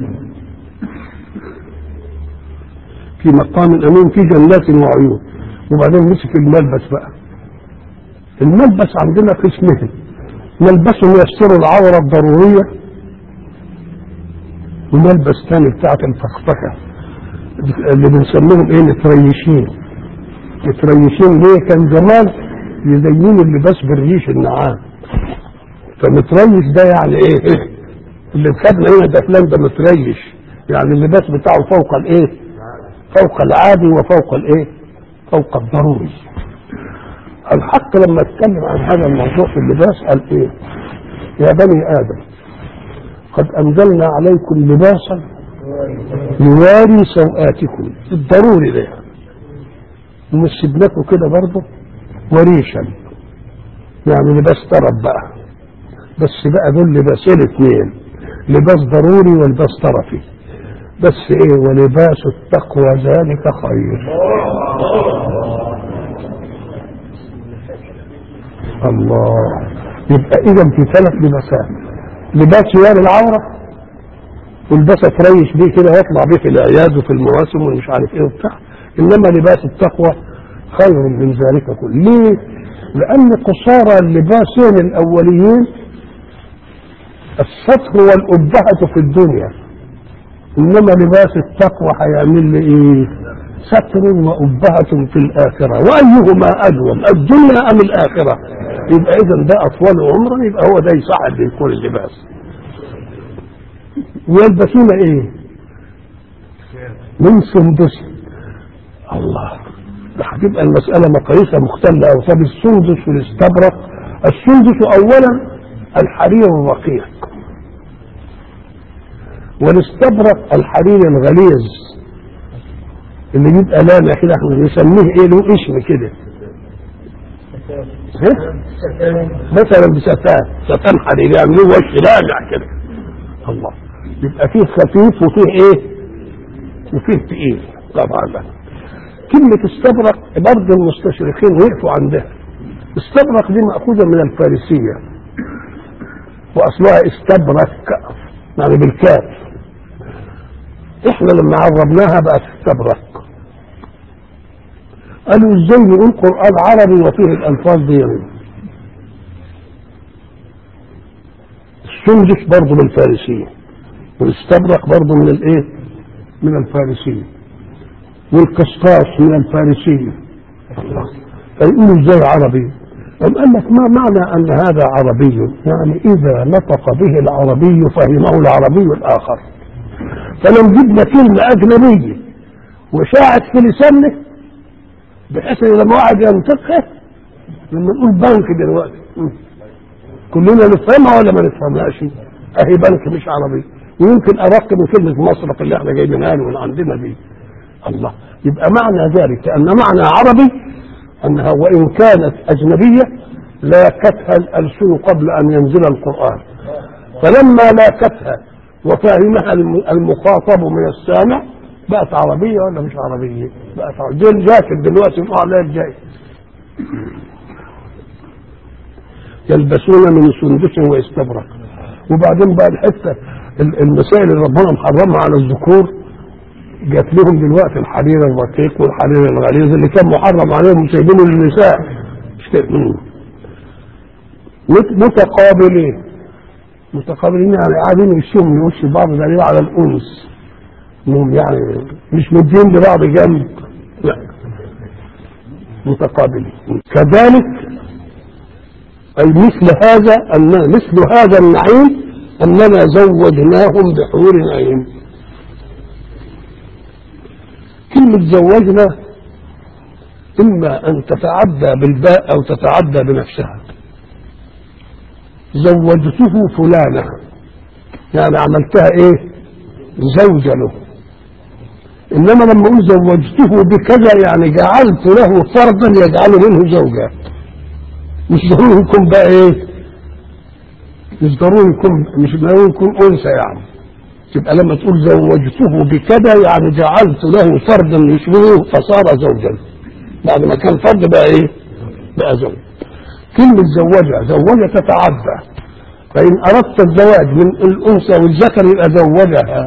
في مقام امين في جنات وعيون وبعدين مسك الملبس بقى الملبس عندنا قسمين ملبس يستر العوره الضروريه وملبس ثاني بتاعت الفخفخه اللي بنسميهم ايه متريشين متريشين ليه كان زمان يزينوا اللباس بالريش النعام فمتريش ده يعني ايه اللي خدنا هنا ده فلان ده متريش يعني اللباس بتاعه فوق الايه فوق العادي وفوق الايه فوق الضروري الحق لما اتكلم عن هذا الموضوع في اللباس قال ايه يا بني ادم قد انزلنا عليكم لباسا يواري سوآتكم الضروري ده ومشيب لكم كده برضه وريشا يعني لباس طرف بقى بس بقى دول لباسين اثنين لباس ضروري ولباس طرفي بس ايه ولباس التقوى ذلك خير الله يبقى اذا في ثلاث لباسات لباس يواري العوره والبس تريش بيه كده يطلع بيه في الاعياد وفي المواسم ومش عارف ايه وبتاع انما لباس التقوى خير من ذلك كله ليه؟ لان قصارى اللباسين الاوليين الستر والأبهة في الدنيا انما لباس التقوى هيعمل لي ايه؟ ستر وأبهة في الآخرة وأيهما أدوم الدنيا أم الآخرة يبقى إذا ده أطول عمرا يبقى هو ده يساعد يكون اللباس ويلبسون ايه من سندس الله ده هتبقى المسألة مقاييسها مختلة أو طب السندس والاستبرق السندس أولا الحرير الرقيق والاستبرق الحرير الغليظ اللي بيبقى لامع كده احنا بنسميه ايه له اسم كده ها؟ مثلا بستان ستان حرير يعني له وش لامع كده الله يبقى فيه خفيف وفيه ايه وفيه تقيل طبعا لا كلمة استبرق برضه المستشرقين وقفوا عندها استبرق دي مأخوذة من الفارسية وأصلها استبرك يعني بالكاف احنا لما عربناها بقت استبرق قالوا ازاي نقول قرآن عربي وفيه الألفاظ دي يعني السندس برضه من الفارسية والاستبرق برضه من الايه من الفارسية والقسطاس من الفارسية الله فيقولوا ازاي عربي قام قال لك ما معنى ان هذا عربي يعني اذا نطق به العربي فهمه العربي الاخر فلو جبنا كلمة اجنبية وشاعت في لسانه بحيث ان لما واحد ينطقها لما نقول بنك دلوقتي كلنا نفهمها ولا ما نفهمهاش اهي بنك مش عربي ويمكن ارق من كلمه مصرف اللي احنا جايبينها له من عندنا دي الله يبقى معنى ذلك ان معنى عربي انها وان كانت اجنبيه لاكتها الالسن قبل ان ينزل القران فلما لاكتها وفهمها المخاطب من السامع بقت عربيه ولا مش عربيه؟ بقت عربيه دي الجاكيت دلوقتي اه لا الجاي يلبسون من سندس واستبرق وبعدين بقى الحته ال- المسائل اللي ربنا محرمها على الذكور جات لهم دلوقتي الحرير الرقيق والحرير الغليظ اللي كان محرم عليهم سايبينه للنساء مش كده؟ مم. مت- متقابلين متقابلين يعني قاعدين وشهم لوش بعض دليل على الانس انهم يعني مش مدين لبعض جنب لا متقابلين كذلك اي مثل هذا ان مثل هذا النعيم اننا زوجناهم بحور عين كلمة زوجنا إما أن تتعدى بالباء أو تتعدى بنفسها زوجته فلانة يعني عملتها إيه زوجة له إنما لما أقول زوجته بكذا يعني جعلت له فردا يجعل منه زوجة مش ضروري يكون بقى إيه مش ضروري يكون مش ضروري يكون أنثى يعني يبقى لما تقول زوجته بكذا يعني جعلت له فردا يشبهه فصار زوجا بعد ما كان فرد بقى ايه بقى زوج كلمة زوجها زوجها تتعدى فإن أردت الزواج من الأنثى والذكر يبقى زوجها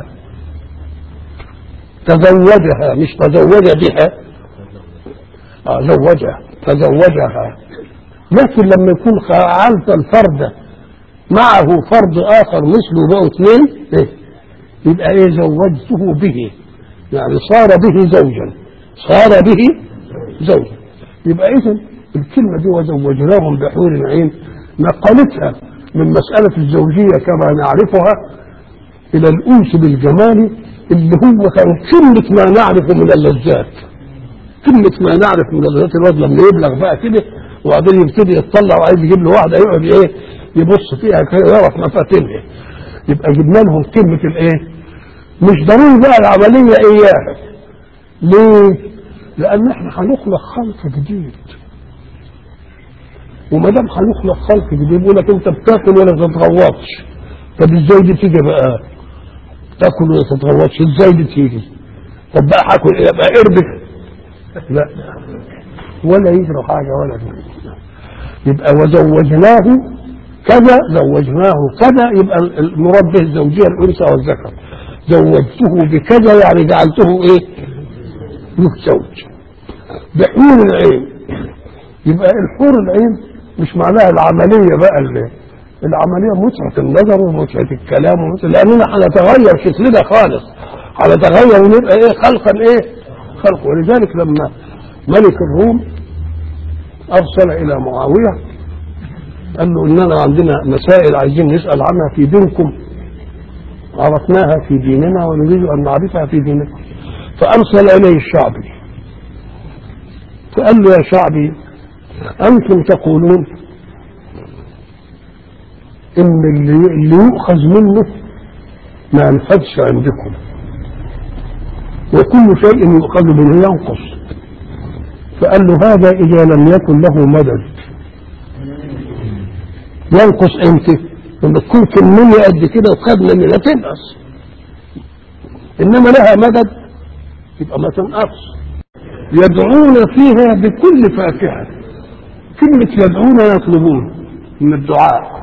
تزوجها مش تزوج بها آه زوجها تزوجها لكن لما يكون فعلت الفرد معه فرد آخر مثله بقوا اثنين إيه؟ يبقى ايه زوجته به يعني صار به زوجا صار به زوجا يبقى اذا الكلمه دي وزوجناهم بحور عين نقلتها من مساله الزوجيه كما نعرفها الى الانس بالجمال اللي هو كان كلمه ما نعرف من اللذات كلمه ما نعرف من اللذات الواد لما يبلغ بقى كده وبعدين يبتدي يتطلع وعايز يجيب له واحده يقعد ايه يبص فيها كده يعرف مفاتنها يبقى جبنا لهم كلمه الايه مش ضروري بقى العملية إياها ليه؟ لأن احنا هنخلق خلق جديد وما دام هنخلق خلق جديد يقول لك أنت بتاكل ولا تتغوطش طب إزاي دي تيجي بقى؟ تاكل ولا تتغوطش إزاي دي تيجي؟ طب بقى هاكل إيه؟ بقى قربك؟ لا ولا يجرى حاجة ولا يجرى. يبقى وزوجناه كذا زوجناه كذا يبقى المراد به الزوجية الأنثى والذكر زوجته بكذا يعني جعلته ايه له زوج بحور العين يبقى الحور العين مش معناها العملية بقى اللي العملية متعة النظر ومتعة الكلام ومتعة لأننا هنتغير شكلنا خالص هنتغير ونبقى ايه خلقا ايه خلق ولذلك لما ملك الروم أرسل إلى معاوية قال له إننا عندنا مسائل عايزين نسأل عنها في دينكم عرفناها في ديننا ونريد أن نعرفها في دينكم فأرسل إليه الشعبي فقال له يا شعبي أنتم تقولون إن اللي, اللي يؤخذ منه ما ينفذش عندكم وكل شيء يؤخذ منه ينقص فقال له هذا إذا لم يكن له مدد ينقص امتى؟ لما تكون كمية قد كده وخدنا منها تنقص انما لها مدد يبقى ما تنقص يدعون فيها بكل فاكهة كلمة يدعون يطلبون من الدعاء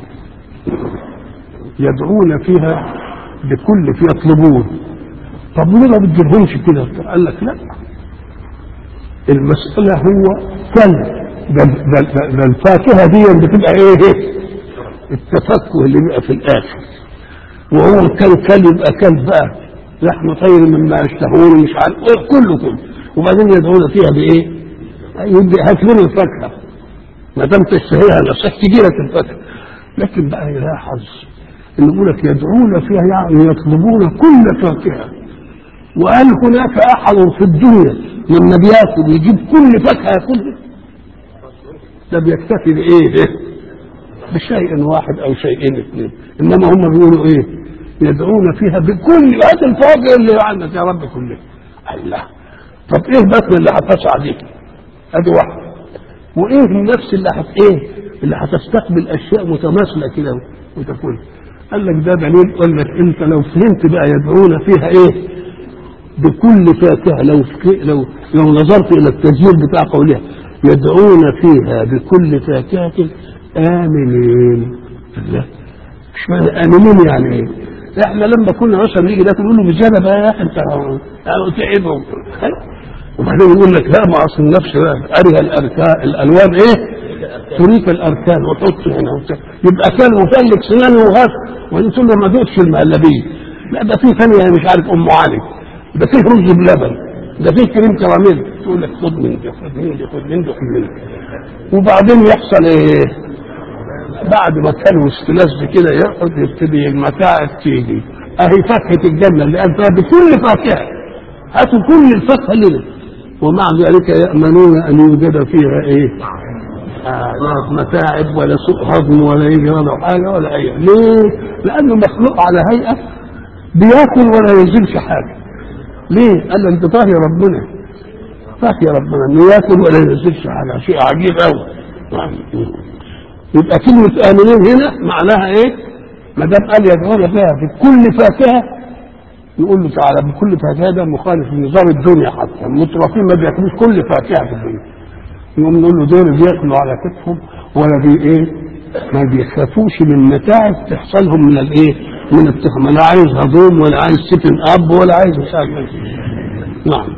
يدعون فيها بكل في يطلبون طب ليه ما بتجيبهمش كده؟ قال لك لا المسألة هو كلب ده, ده, ده, ده الفاكهة دي بتبقى ايه؟ التفكه اللي بيبقى في الاخر وهو كان كلب يبقى كلب بقى لحم طير مما يشتهون مش عارف إيه كله كله وبعدين يدعون فيها بايه؟ يبقى هات لنا الفاكهه ما دام تشتهيها نفسك تجي لك الفاكهه لكن بقى يلاحظ ان يقول لك يدعون فيها يعني يطلبون كل فاكهه وقال هناك احد في الدنيا لما بياكل يجيب كل فاكهه ياكلها ده بيكتفي بايه؟ بشيء واحد او شيئين اثنين انما هم بيقولوا ايه يدعون فيها بكل هات الفواكه اللي عندك يا رب كلها الله طب ايه البطن اللي هتسعى دي ادي واحده وايه النفس اللي هت ايه اللي هتستقبل اشياء متماثله كده وتكون قال لك ده دليل قال لك انت لو فهمت بقى يدعون فيها ايه بكل فاكهه لو لو لو نظرت الى التسجيل بتاع قولها يدعون فيها بكل فاكهه آمنين الله مش معنى امنين يعني ايه احنا لما كنا مثلا نيجي ناكل نقول له بزياده بقى يا اخي انت تعبهم وبعدين يقول لك لا ما اصل النفس ارها الاركان الالوان ايه؟ تريك الاركان وتحط هنا وبتاع. يبقى كان مفلك سنانه وغاف وانت تقول له ما دوتش المهلبيه لا ده في ثانيه مش عارف ام علي ده فيه رز بلبن ده فيه كريم كراميل تقول لك خد من دي خد من دي خد من دي خد من دي وبعدين يحصل ايه؟ بعد ما كانوا استلاذ كده يقعد يبتدي المتاعب تيجي اهي فاكهه الجنه اللي قال فيها بكل فاكهه هاتوا كل الفاكهه لنا ومع ذلك يامنون ان يوجد فيها ايه؟ آه لا متاعب ولا سوء هضم ولا يجي ولا حاجه ولا اي ليه؟ لانه مخلوق على هيئه بياكل ولا ينزلش حاجه ليه؟ قال له انت طاهي ربنا طاهي ربنا انه ياكل ولا ينزلش حاجه شيء عجيب قوي يبقى كلمة آمنين هنا معناها إيه؟ ما دام قال يدعون فيها في كل فاكهة يقول له تعالى بكل فاكهة ده مخالف لنظام الدنيا حتى المترفين ما بياكلوش كل فاكهة في الدنيا يقوم نقول له دول بياكلوا على كتفهم ولا بي إيه؟ ما بيخافوش من متاعب تحصلهم من الإيه؟ من التخمة لا عايز هضوم ولا عايز سكن أب ولا عايز مش عارف نعم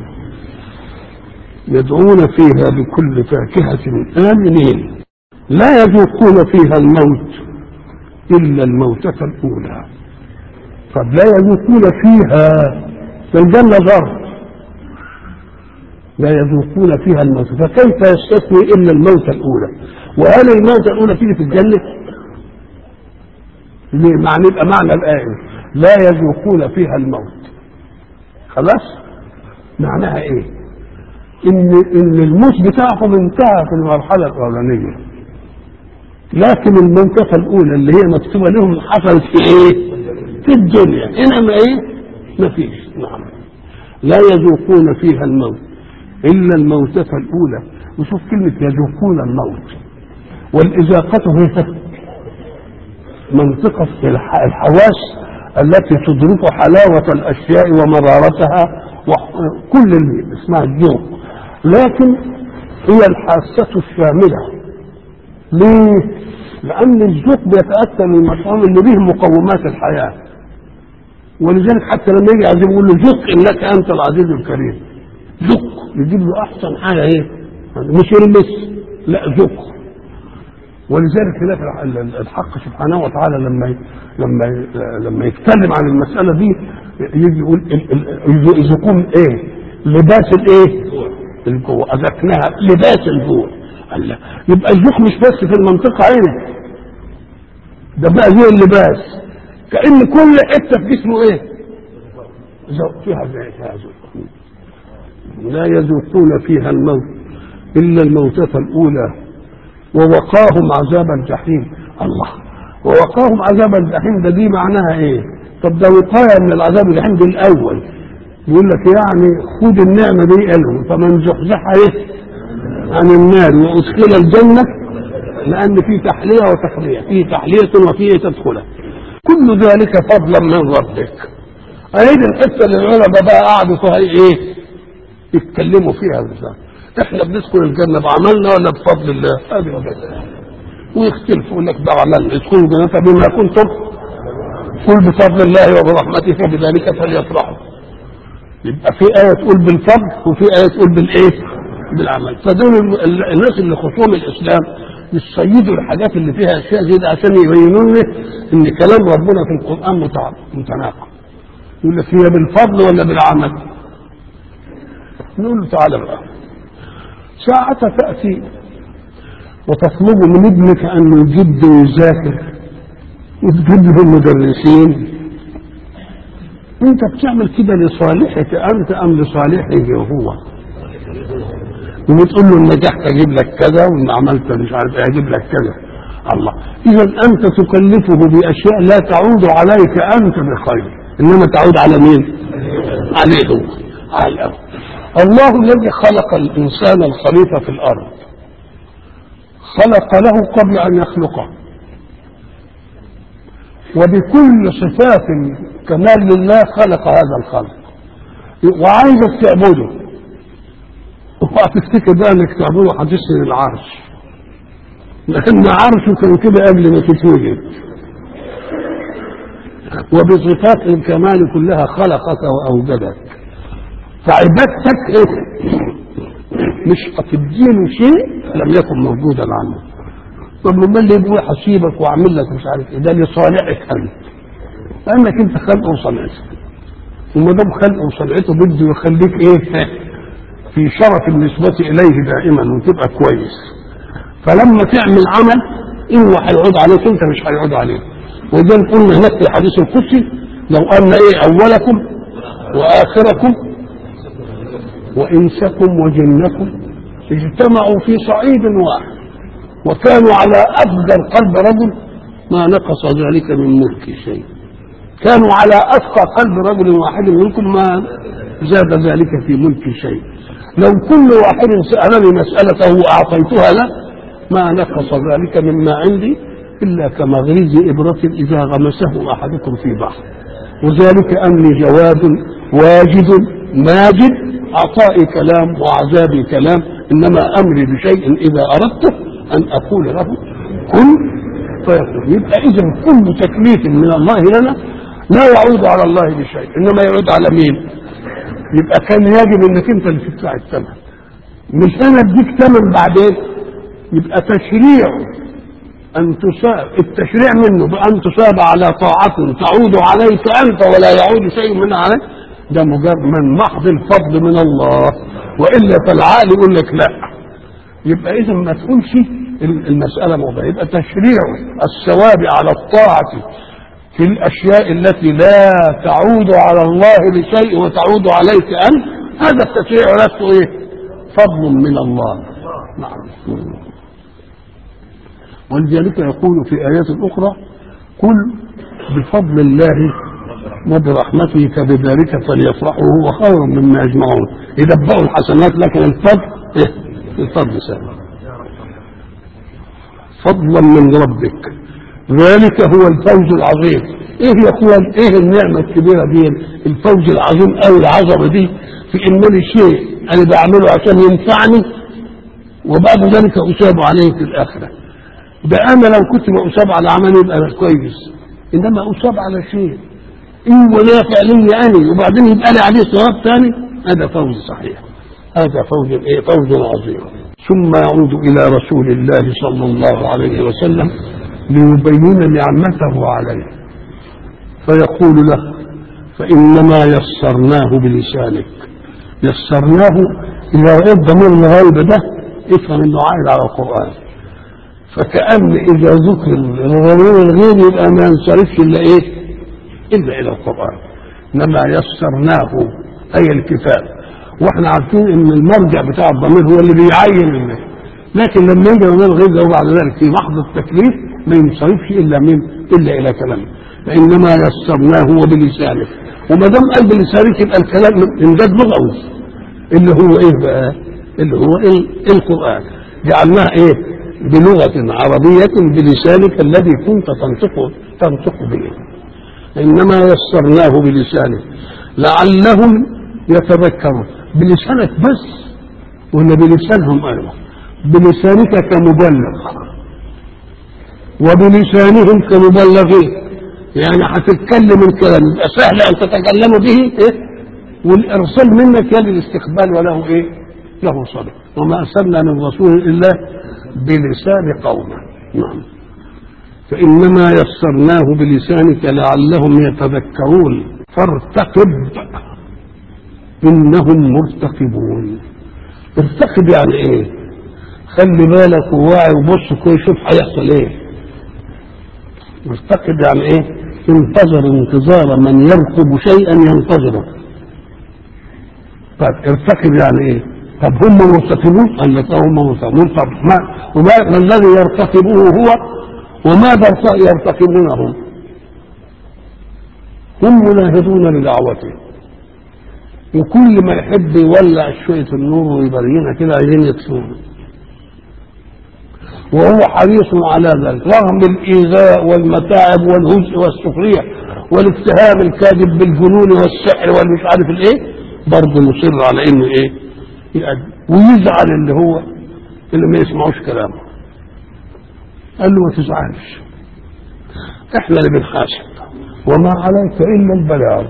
يدعون فيها بكل فاكهة آمنين لا يذوقون فيها الموت إلا الموتة الأولى طب لا يذوقون فيها في الجنة ظرف لا يذوقون فيها الموت فكيف يستثني إلا الموتة الأولى وهل الموتة الأولى تيجي في الجنة ليه معنى يبقى معنى الآية لا يذوقون فيها الموت خلاص معناها ايه ان ان الموت بتاعهم انتهى في المرحله الاولانيه لكن المنطقة الأولى اللي هي مكتوبة لهم حصلت في إيه؟ في الدنيا إنما إيه؟ ما فيش نعم لا يذوقون فيها الموت إلا الموتة الأولى وشوف كلمة يذوقون الموت والإذاقة هي منطقة الحواس التي تدرك حلاوة الأشياء ومرارتها وكل اللي اسمها الذوق لكن هي الحاسة الشاملة ليه؟ لأن الذوق بيتأتى من المطعم اللي به مقومات الحياة ولذلك حتى لما يجي عايز يقول له ذوق إنك أنت العزيز الكريم ذوق يجيب له أحسن حاجة إيه؟ مش يلمس لا ذوق ولذلك هناك الحق سبحانه وتعالى لما لما لما يتكلم عن المسألة دي يجي يقول يذوقون إيه؟ لباس الإيه؟ الجوع أذقناها لباس الجوع الله يبقى الذوق مش بس في المنطقة عينه ده بقى زي اللباس كأن كل حتة في جسمه ايه ذوق فيها زي فيها ذوق لا يذوقون فيها الموت إلا الموتة الأولى ووقاهم عذاب الجحيم الله ووقاهم عذاب الجحيم ده دي معناها ايه طب ده وقاية من العذاب الجحيم دي الأول يقول لك يعني خد النعمة دي لهم فمن زحزح ايه عن النار وادخل الجنه لان في تحليه وتخليه في تحليه وفيه تدخله كل ذلك فضلا من ربك اهي الحته اللي العلماء بقى قعدوا فيها ايه يتكلموا فيها بالذات احنا بندخل الجنه بعملنا ولا بفضل الله هذه بس ويختلفوا يقول لك بعملنا ادخلوا الجنه بما كنتم قل بفضل الله وبرحمته فبذلك فليفرحوا يبقى في آية تقول بالفضل وفي آية تقول بالإيه؟ بالعمل فدول الناس اللي خصوم الاسلام يصيدوا الحاجات اللي فيها اشياء زي ده عشان يبينوا لنا ان كلام ربنا في القران متناقض يقول لك هي بالفضل ولا بالعمل نقول له تعالى بقى ساعة تأتي وتطلب من ابنك أن يجد ويذاكر وتجيب له المدرسين أنت بتعمل كده لصالحك أنت أم لصالحه هو؟ وبتقول له ان نجحت اجيب لك كذا وان عملت مش عارف ايه اجيب لك كذا الله اذا انت تكلفه باشياء لا تعود عليك انت بخير انما تعود على مين؟ عليه هو على الله الذي خلق الانسان الخليفه في الارض خلق له قبل ان يخلقه وبكل صفات كمال لله خلق هذا الخلق وعايزك تعبده وهتفتكر بقى انك تعبده هتسند العرش لان عرشه كان كده قبل ما تتوجد وبصفات الكمال كلها خلقك وأوجدك فعبادتك إيه؟ مش هتديله شيء لم يكن موجودا عنه طب امال ليه بيقول هسيبك واعمل لك مش عارف ايه ده لصالحك انت لانك انت خلقه وصنعته وما دام خلقه وصنعته بده يخليك ايه في شرف النسبة إليه دائما وتبقى كويس فلما تعمل عمل إنه هيعود عليك أنت مش هيعود عليك ولذلك قلنا هناك في الحديث القدسي لو أن إيه أولكم وآخركم وإنسكم وجنكم اجتمعوا في صعيد واحد وكانوا على أفجر قلب رجل ما نقص ذلك من ملك شيء كانوا على أتقى قلب رجل واحد منكم ما زاد ذلك في ملك شيء لو كل واحد سألني مسألته وأعطيتها له ما نقص ذلك مما عندي إلا كمغريز إبرة إذا غمسه أحدكم في بحر وذلك أني جواد واجد ماجد عطائي كلام وعذابي كلام إنما أمري بشيء إذا أردته أن أقول له كن فيكون يبقى إذا كل تكليف من الله لنا لا يعود على الله بشيء إنما يعود على مين؟ يبقى كان يجب انك انت اللي تدفع الثمن مش انا اديك ثمن بعدين يبقى تشريع ان تساب التشريع منه بان تساب على طاعة تعود عليك انت ولا يعود شيء منها عليك ده مجرد من محض الفضل من الله والا فالعقل يقول لك لا يبقى اذا ما تقولش المساله موضوع يبقى تشريع الثواب على الطاعه في الاشياء التي لا تعود على الله بشيء وتعود عليك انت هذا التشريع نفسه ايه؟ فضل من الله نعم ولذلك يقول في ايات اخرى قل بفضل الله وبرحمته فبذلك فليفرحوا هو خير مما يجمعون يدبروا الحسنات لكن الفضل إيه؟ الفضل سهل فضلا من ربك ذلك هو الفوز العظيم ايه يا اخوان ايه النعمه الكبيره دي الفوز العظيم او العظمه دي في ان لي شيء انا بعمله عشان ينفعني وبعد ذلك اصاب عليه في الاخره ده انا لو كنت اصاب على عمل يبقى كويس انما اصاب على شيء ايه ونافع لي انا وبعدين يبقى لي عليه ثواب ثاني هذا فوز صحيح هذا فوز ايه فوز عظيم ثم يعود الى رسول الله صلى الله عليه وسلم ليبين نعمته عليه فيقول له فإنما يسرناه بلسانك يسرناه إذا رأيت ضمير الغيب ده افهم انه عائد على القرآن فكأن إذا ذكر الضمير الغيب يبقى ما ينصرفش إلا إيه؟ إلا إلى القرآن إنما يسرناه أي الكتاب واحنا عارفين ان المرجع بتاع الضمير هو اللي بيعين الناس لكن لما يجي ضمير الغيب ده وبعد ذلك في محض التكليف ما ينصرفش الا من الا الى كلامه فانما يسرناه وبلسانه وما دام قال بلسانك يبقى الكلام امداد لغوي اللي هو ايه بقى؟ اللي هو إيه؟ القران جعلناه ايه؟ بلغه عربيه بلسانك الذي كنت تنطق تنطق به انما يسرناه بلسانه لعلهم يتذكرون بلسانك بس ولا بلسانهم ايضا بلسانك كمبلغ وبلسانهم كمبلغين يعني هتتكلم الكلام يبقى سهل ان تتكلم به إيه؟ والارسال منك يلي الاستقبال وله ايه؟ له صدق وما ارسلنا من رسول الا بلسان قومه نعم فانما يسرناه بلسانك لعلهم يتذكرون فارتقب انهم مرتقبون ارتقب يعني ايه؟ خلي بالك وواعي وبص كويس شوف هيحصل ايه مرتقب يعني ايه انتظر انتظار من يرقب شيئا ينتظره طيب ارتقب يعني ايه طب هم مرتقبون قال لك هم مرتقبون طب ما وما الذي يرتقبه هو وماذا يرتقبونه هم مناهضون لدعوته وكل ما يحب يولع شوية النور ويبرينا كده عايزين يطفوه وهو حريص على ذلك رغم الإيذاء والمتاعب والهزء والسخرية والاتهام الكاذب بالجنون والسحر والمش عارف الايه برضه مصر على انه ايه يأدي ويزعل اللي هو اللي ما يسمعوش كلامه قال له ما تزعلش احنا اللي بنحاسب وما عليك إلا البلاغ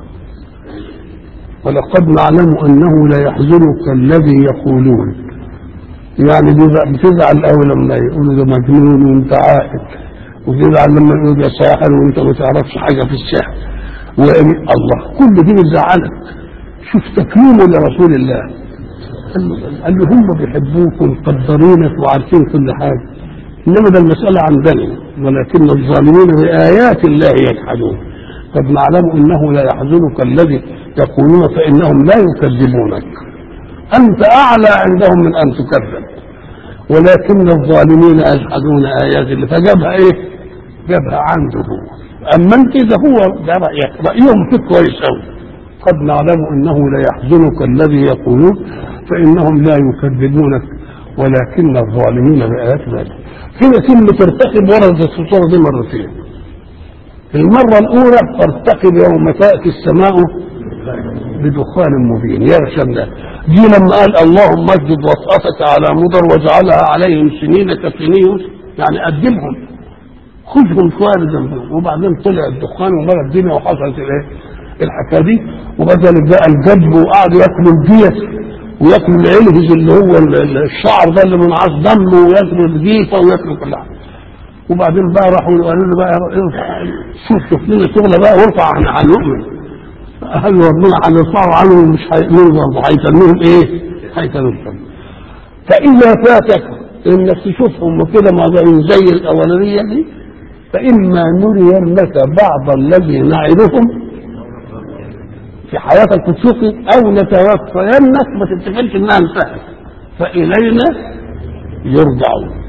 ولقد نعلم أنه لا يحزنك الذي يقولون يعني بتزعل أول لما يقولوا ده مجنون وأنت عاقل وتزعل لما يقولوا ده ساحر وأنت ما تعرفش حاجة في السحر وإن الله كل دي بتزعلك شوف تكريمه لرسول الله قال له هم بيحبوك ومقدرينك وعارفين كل حاجة إنما ده المسألة عندنا ولكن الظالمين بآيات الله يجحدون قد نعلم انه لا يحزنك الذي يقولون فانهم لا يكذبونك انت اعلى عندهم من ان تكذب ولكن الظالمين يجحدون ايات الله فجابها ايه؟ جابها عنده هو اما انت ده هو ده رايك رايهم فيك كويس قوي قد نعلم انه لا يحزنك الذي يقولون فانهم لا يكذبونك ولكن الظالمين بايات الله هنا كلمه ترتكب وردت في الصوره دي مرتين المرة الأولى فارتقب يوم تأتي السماء بدخان مبين يغشى الناس دي لما قال اللهم اسجد وطأتك على مضر واجعلها عليهم سنين كسنين يعني أدبهم خذهم شوية بذنبهم وبعدين طلع الدخان ومر الدنيا وحصلت الايه؟ الحكايه دي وبدل بقى الجدب وقعدوا ياكلوا الجيس وياكلوا العلهز اللي هو الشعر ده اللي منعاش دمه وياكلوا الجيفه وياكلوا كل حاجه وبعدين بقى راحوا قالوا له بقى ارفع شوف شوف لنا شغله بقى وارفع عن هنؤمن قالوا ربنا هنرفعوا عنهم مش هيؤمنوا برضه هيتنوهم ايه؟ هيتنوهم فاذا فاتك انك تشوفهم وكده موضوعين زي الاولانيه دي فاما نرينك بعض الذي نعدهم في حياتك وتشوفي او نتوفينك ما تتفقش انها انتهت فالينا يرجعون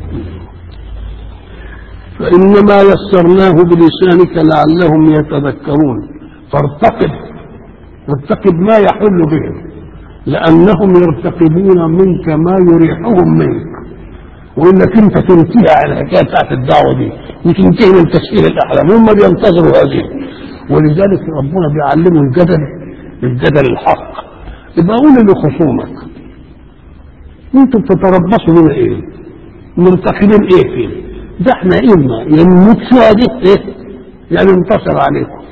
فإنما يسرناه بلسانك لعلهم يتذكرون فارتقب ارتقب ما يحل بهم لأنهم يرتقبون منك ما يريحهم منك وإنك أنت تنتهي على الحكاية بتاعت الدعوة دي وتنتهي من تسهيل الأحلام هم بينتظروا هذه ولذلك ربنا بيعلموا الجدل الجدل الحق يبقى قول لخصومك انتوا بتتربصوا بنا ايه؟ مرتقبين ايه فيه؟ ده احنا اما يموت فيها دي ايه يعني انتصر عليكم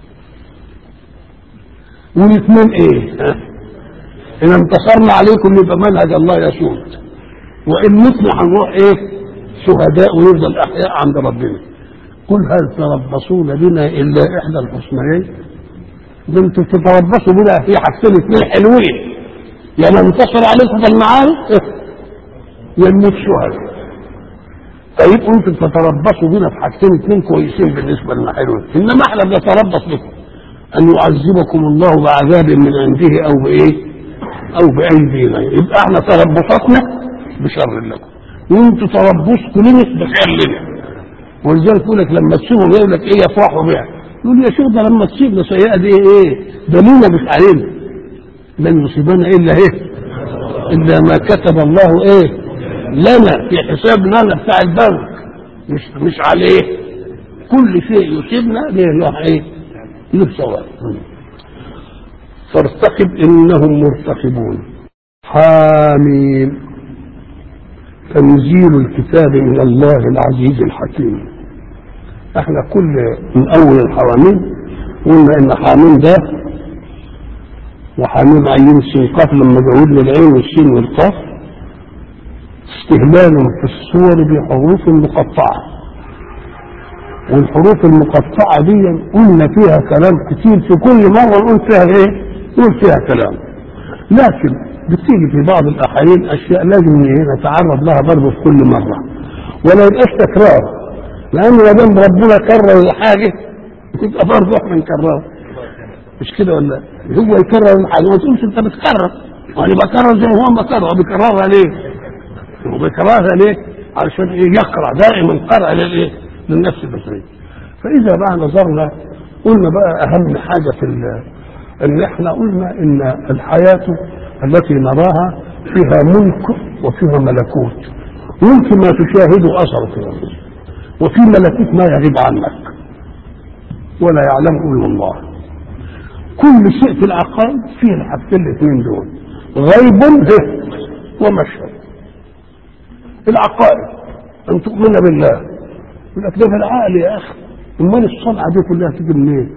والاثنين ايه ها؟ ان انتصرنا عليكم يبقى منهج الله يسود وان متنا هنروح ايه شهداء ويفضل احياء عند ربنا قل هل تربصون بنا الا احدى الحسنيين ده انتوا تتربصوا بنا في حاجتين اثنين حلوين يا يعني ننتصر عليكم في المعارك إيه؟ يا نموت شهداء طيب انتم تتربصوا بنا في حاجتين اثنين كويسين بالنسبه لنا حلوين انما احنا بنتربص بكم ان يعذبكم الله بعذاب من عنده او بايه؟ او بايدينا يبقى احنا تربصاتنا بشر لكم وانتم تربصكم لنا بخير لنا ولذلك يقول لك لما تسيبهم يقول لك ايه يفرحوا بها يقول يا شيخ ده لما تسيبنا سيئه دي ايه؟ ده لينا مش علينا لن يصيبنا الا ايه؟ الا ما كتب الله ايه؟ لنا في حساب لنا بتاع البنك مش مش عليه كل شيء يصيبنا ليه له ايه؟ له ثواب فارتقب انهم مرتقبون حاميم تنزيل الكتاب من الله العزيز الحكيم احنا كل من اول الحواميم قلنا ان حاميم ده وحاميم عين سنقاف لما زودنا العين والسين والقاف استهلال في الصور بحروف مقطعة والحروف المقطعة دي قلنا فيها كلام كتير في كل مرة نقول فيها ايه؟ نقول فيها كلام لكن بتيجي في بعض الأحايين أشياء لازم نتعرض لها برضه في كل مرة ولا يبقاش تكرار لأن ما دام ربنا كرر الحاجة تبقى برضه احنا نكررها مش كده ولا هو يكرر الحاجة ما تقولش أنت بتكرر وأنا بكرر زي ما هو بكرر بيكررها ليه؟ وبيكرهها ليه؟ علشان ايه يقرا دائما قرأ للايه؟ للنفس البشريه. فاذا بقى نظرنا قلنا بقى اهم حاجه في ان احنا قلنا ان الحياه التي نراها فيها ملك وفيها ملكوت. ملك ما تشاهد اثره فيها وفي ملكوت ما يغيب عنك ولا يعلمه الا الله. كل شيء في العقائد فيه الحاجتين الاثنين دول غيب ومشهد العقائد ان تؤمن بالله يقول لك ده في العقل يا اخي امال الصنعه دي كلها تيجي منين؟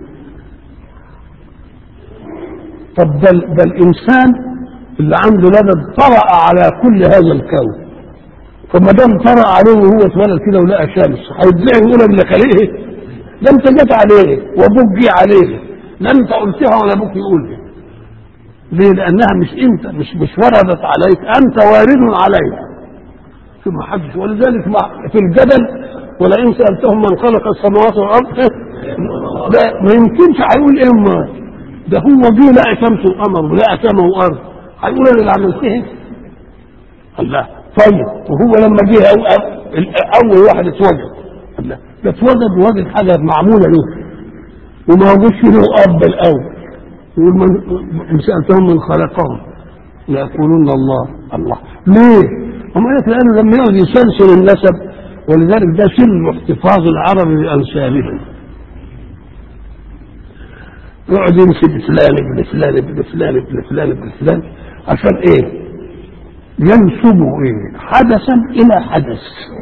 طب ده, ده الانسان اللي عنده لبن طرأ على كل هذا الكون فما دام طرأ عليه وهو اتولد كده ولقى شمس هيدعي يقول اللي خليه ده انت جيت عليه وابوك جه عليه لا انت قلتها ولا ابوك يقولها ليه؟ لانها مش انت مش مش وردت عليك انت وارد عليها ثم حدث ولذلك ما في الجدل ولئن سالتهم من خلق السماوات والارض ده ما يمكنش هيقول ايه ما ده هو جه لقى شمس وقمر ولقى سماء وارض هيقول انا اللي عملتها الله طيب وهو لما جه أو أو اول واحد اتوجد الله ده اتوجد وجد حاجه معموله له وما هوش له اب الاول يقول من ان سالتهم من خلقهم ليقولون الله الله ليه؟ هم قالت لانه لما يقعد يسلسل النسب ولذلك ده سر احتفاظ العرب بانسابهم يقعد يمسك فلان ابن فلان ابن فلان ابن فلان ابن فلان عشان ايه؟ ينسبوا ايه؟ حدثا الى حدث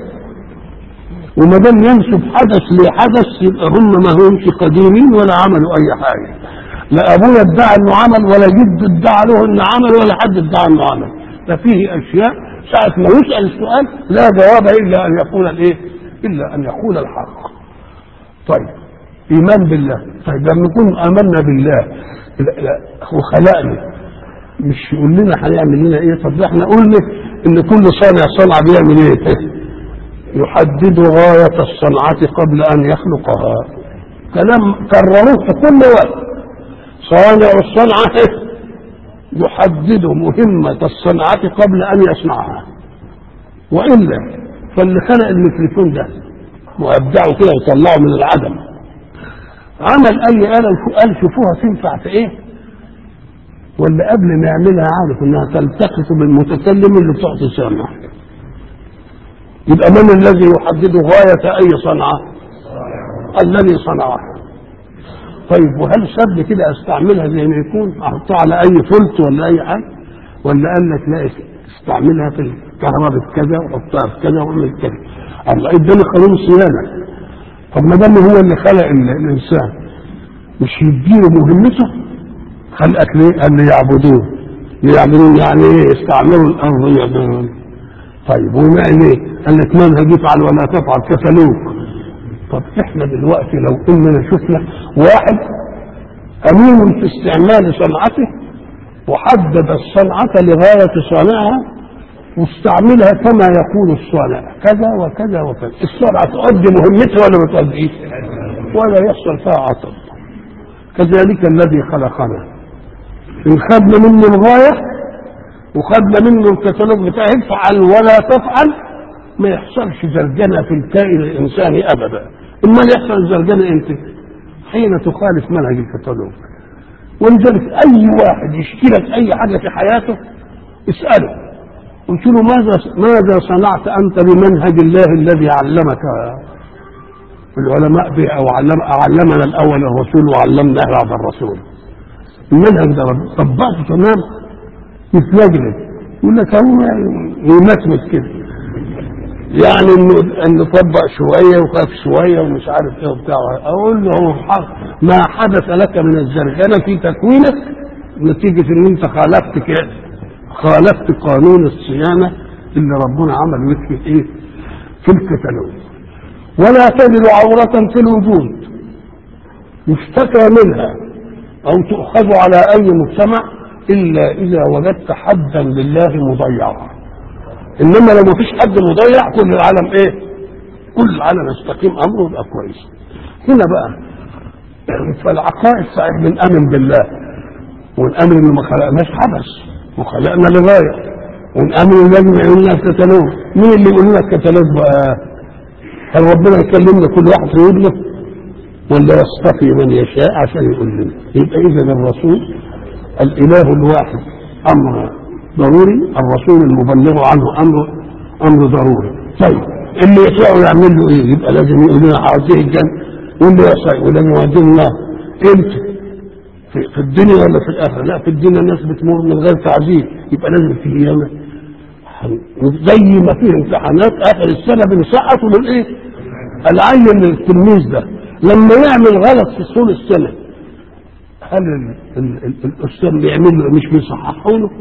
وما دام ينسب حدث لحدث يبقى هم ما همش قديمين ولا عملوا اي حاجه لا ابويا ادعى انه عمل ولا جد ادعى له انه عمل ولا حد ادعى انه عمل ففيه اشياء ساعة ما يسأل السؤال لا جواب الا ان يقول الايه؟ الا ان يقول الحق. طيب ايمان بالله طيب لما نكون امنا بالله لا لا هو خلقنا مش يقول لنا هنعمل لنا ايه طب احنا قلنا ان كل صانع صنعه بيعمل ايه؟ يحدد غاية الصنعة قبل أن يخلقها كلام كرروه في كل وقت صانع الصنعة يحدد مهمة الصنعة قبل أن يصنعها وإلا فاللي خلق الميكروفون ده وأبدعه كده وطلعه من العدم عمل أي آلة قال شوفوها تنفع في إيه ولا قبل ما يعملها عارف إنها تلتقط بالمتكلم اللي بتعطي سامع يبقى من الذي يحدد غاية أي صنعة؟ الذي صنعها. طيب وهل سب كده استعملها زي ما يكون احطها على اي فلت ولا اي حاجه ولا قال لك لا استعملها في الكهرباء كذا وحطها في كذا واعمل كذا الله اداني قانون صيانه طب ما دام هو اللي خلق الانسان مش يديله مهمته خلقك ليه؟ قال لي يعبدوه يعبدون يعني ايه يستعملوا الارض يعبدون طيب ومعنى ايه؟ قال لك منهج يفعل ولا تفعل كسلوك طب احنا دلوقتي لو اننا شفنا واحد امين في استعمال صنعته وحدد الصنعة لغاية صانعها واستعملها كما يقول الصانع كذا وكذا وكذا الصنعة تؤدي مهمتها ولا ما تؤديش ولا يحصل فيها عطب كذلك الذي خلقنا إن خدنا منه الغاية وخدنا منه الكتالوج بتاعه افعل ولا تفعل ما يحصلش زرجنه في الكائن الانساني ابدا امال يحصل الزرجنه امتى حين تخالف منهج الكتالوج ولذلك اي واحد يشكي لك اي حاجه في حياته اساله قلت له ماذا ماذا صنعت انت بمنهج الله الذي علمك العلماء به او علم علمنا الاول الرسول وعلمنا بعد الرسول المنهج ده طبقته تمام يتلجلج يقول لك هو يمسمس كده يعني انه انه طبق شويه وخاف شويه ومش عارف ايه وبتاع اقول له هو ما حدث لك من الزرجنه في تكوينك نتيجه ان انت خالفت كده خالفت قانون الصيانه اللي ربنا عمل لك في ايه؟ في الكتالوج ولا تجد عورة في الوجود يشتكى منها أو تؤخذ على أي مجتمع إلا إذا وجدت حدا لله مضيعا انما لو مفيش حد مضيع كل العالم ايه كل العالم يستقيم امره يبقى كويس هنا بقى فالعقائد صحيح بنامن بالله ونامن انه ما خلقناش حدث وخلقنا لغايه ونامن ان لازم يعمل لنا كتالوج مين اللي يقول لنا الكتالوج بقى هل ربنا يكلمنا كل واحد في ودنه ولا يصطفي من يشاء عشان يقول لنا يبقى اذا الرسول الاله الواحد امر ضروري الرسول المبلغ عنه امر امر ضروري طيب اللي يسوع يعمل له ايه يبقى لازم يقول لنا هوديه الجنه واللي يسوع يقول لنا هوديه النار امتى في, في الدنيا ولا في الاخره لا في الدنيا الناس بتمر من غير تعذيب يبقى لازم في القيامه زي ما فيه امتحانات اخر السنه بنسقطوا بالايه؟ العين للتلميذ ده لما يعمل غلط في طول السنه هل ال- ال- ال- الاستاذ بيعمل له مش بيصححوا له؟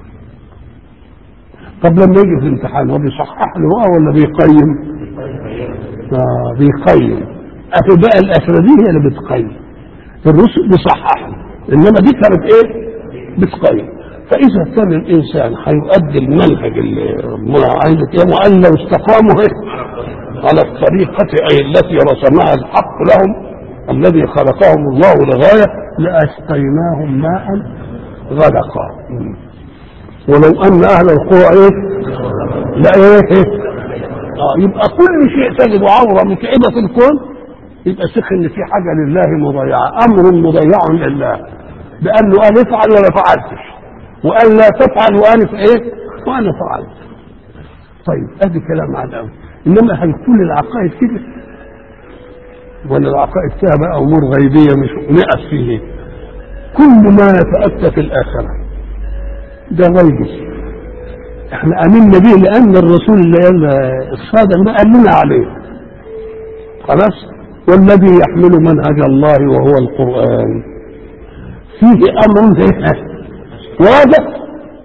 طب لما يجي في الامتحان هو بيصحح له هو ولا بيقيم؟ آه بيقيم أهي بقى الآخرة دي هي اللي بتقيم الرسل بيصححوا انما دي كانت ايه؟ بتقيم فاذا كان الانسان هيؤدي المنهج اللي ربنا عايزك ايه وان لو استقاموا ايه؟ على الطريقة أي التي رسمها الحق لهم الذي خلقهم الله لغاية لأسقيناهم ماء غدقا ولو أن أهل القرى إيه؟ لا إيه؟ آه يبقى كل شيء تجد عورة متعبة في الكون يبقى شك إن في حاجة لله مضيعة أمر مضيع لله بأنه قال افعل ولا فعلتش وقال لا تفعل وأنا في إيه؟ وأنا فعلت طيب ادي كلام على الاول انما هل كل العقائد كده ولا العقائد فيها بقى امور غيبيه مش نقف فيه كل ما يتاتى في الاخره ده غيبي احنا امنا به لان الرسول اللي قال الصادق ده قال لنا عليه خلاص والذي يحمل منهج الله وهو القران فيه امر إيه؟ واضح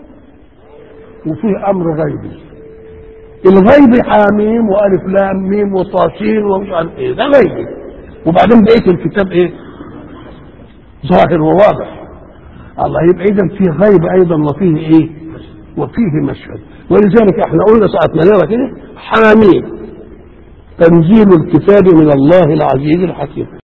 وفيه امر غيبي الغيب حاميم والف لام ميم وطاسين ومش عارف ايه ده غيبي وبعدين بقيه الكتاب ايه ظاهر وواضح الله يبقى اذا فيه غيب ايضا وفيه ايه وفيه مشهد ولذلك احنا قلنا ساعه ما نرى كده حاميم تنزيل الكتاب من الله العزيز الحكيم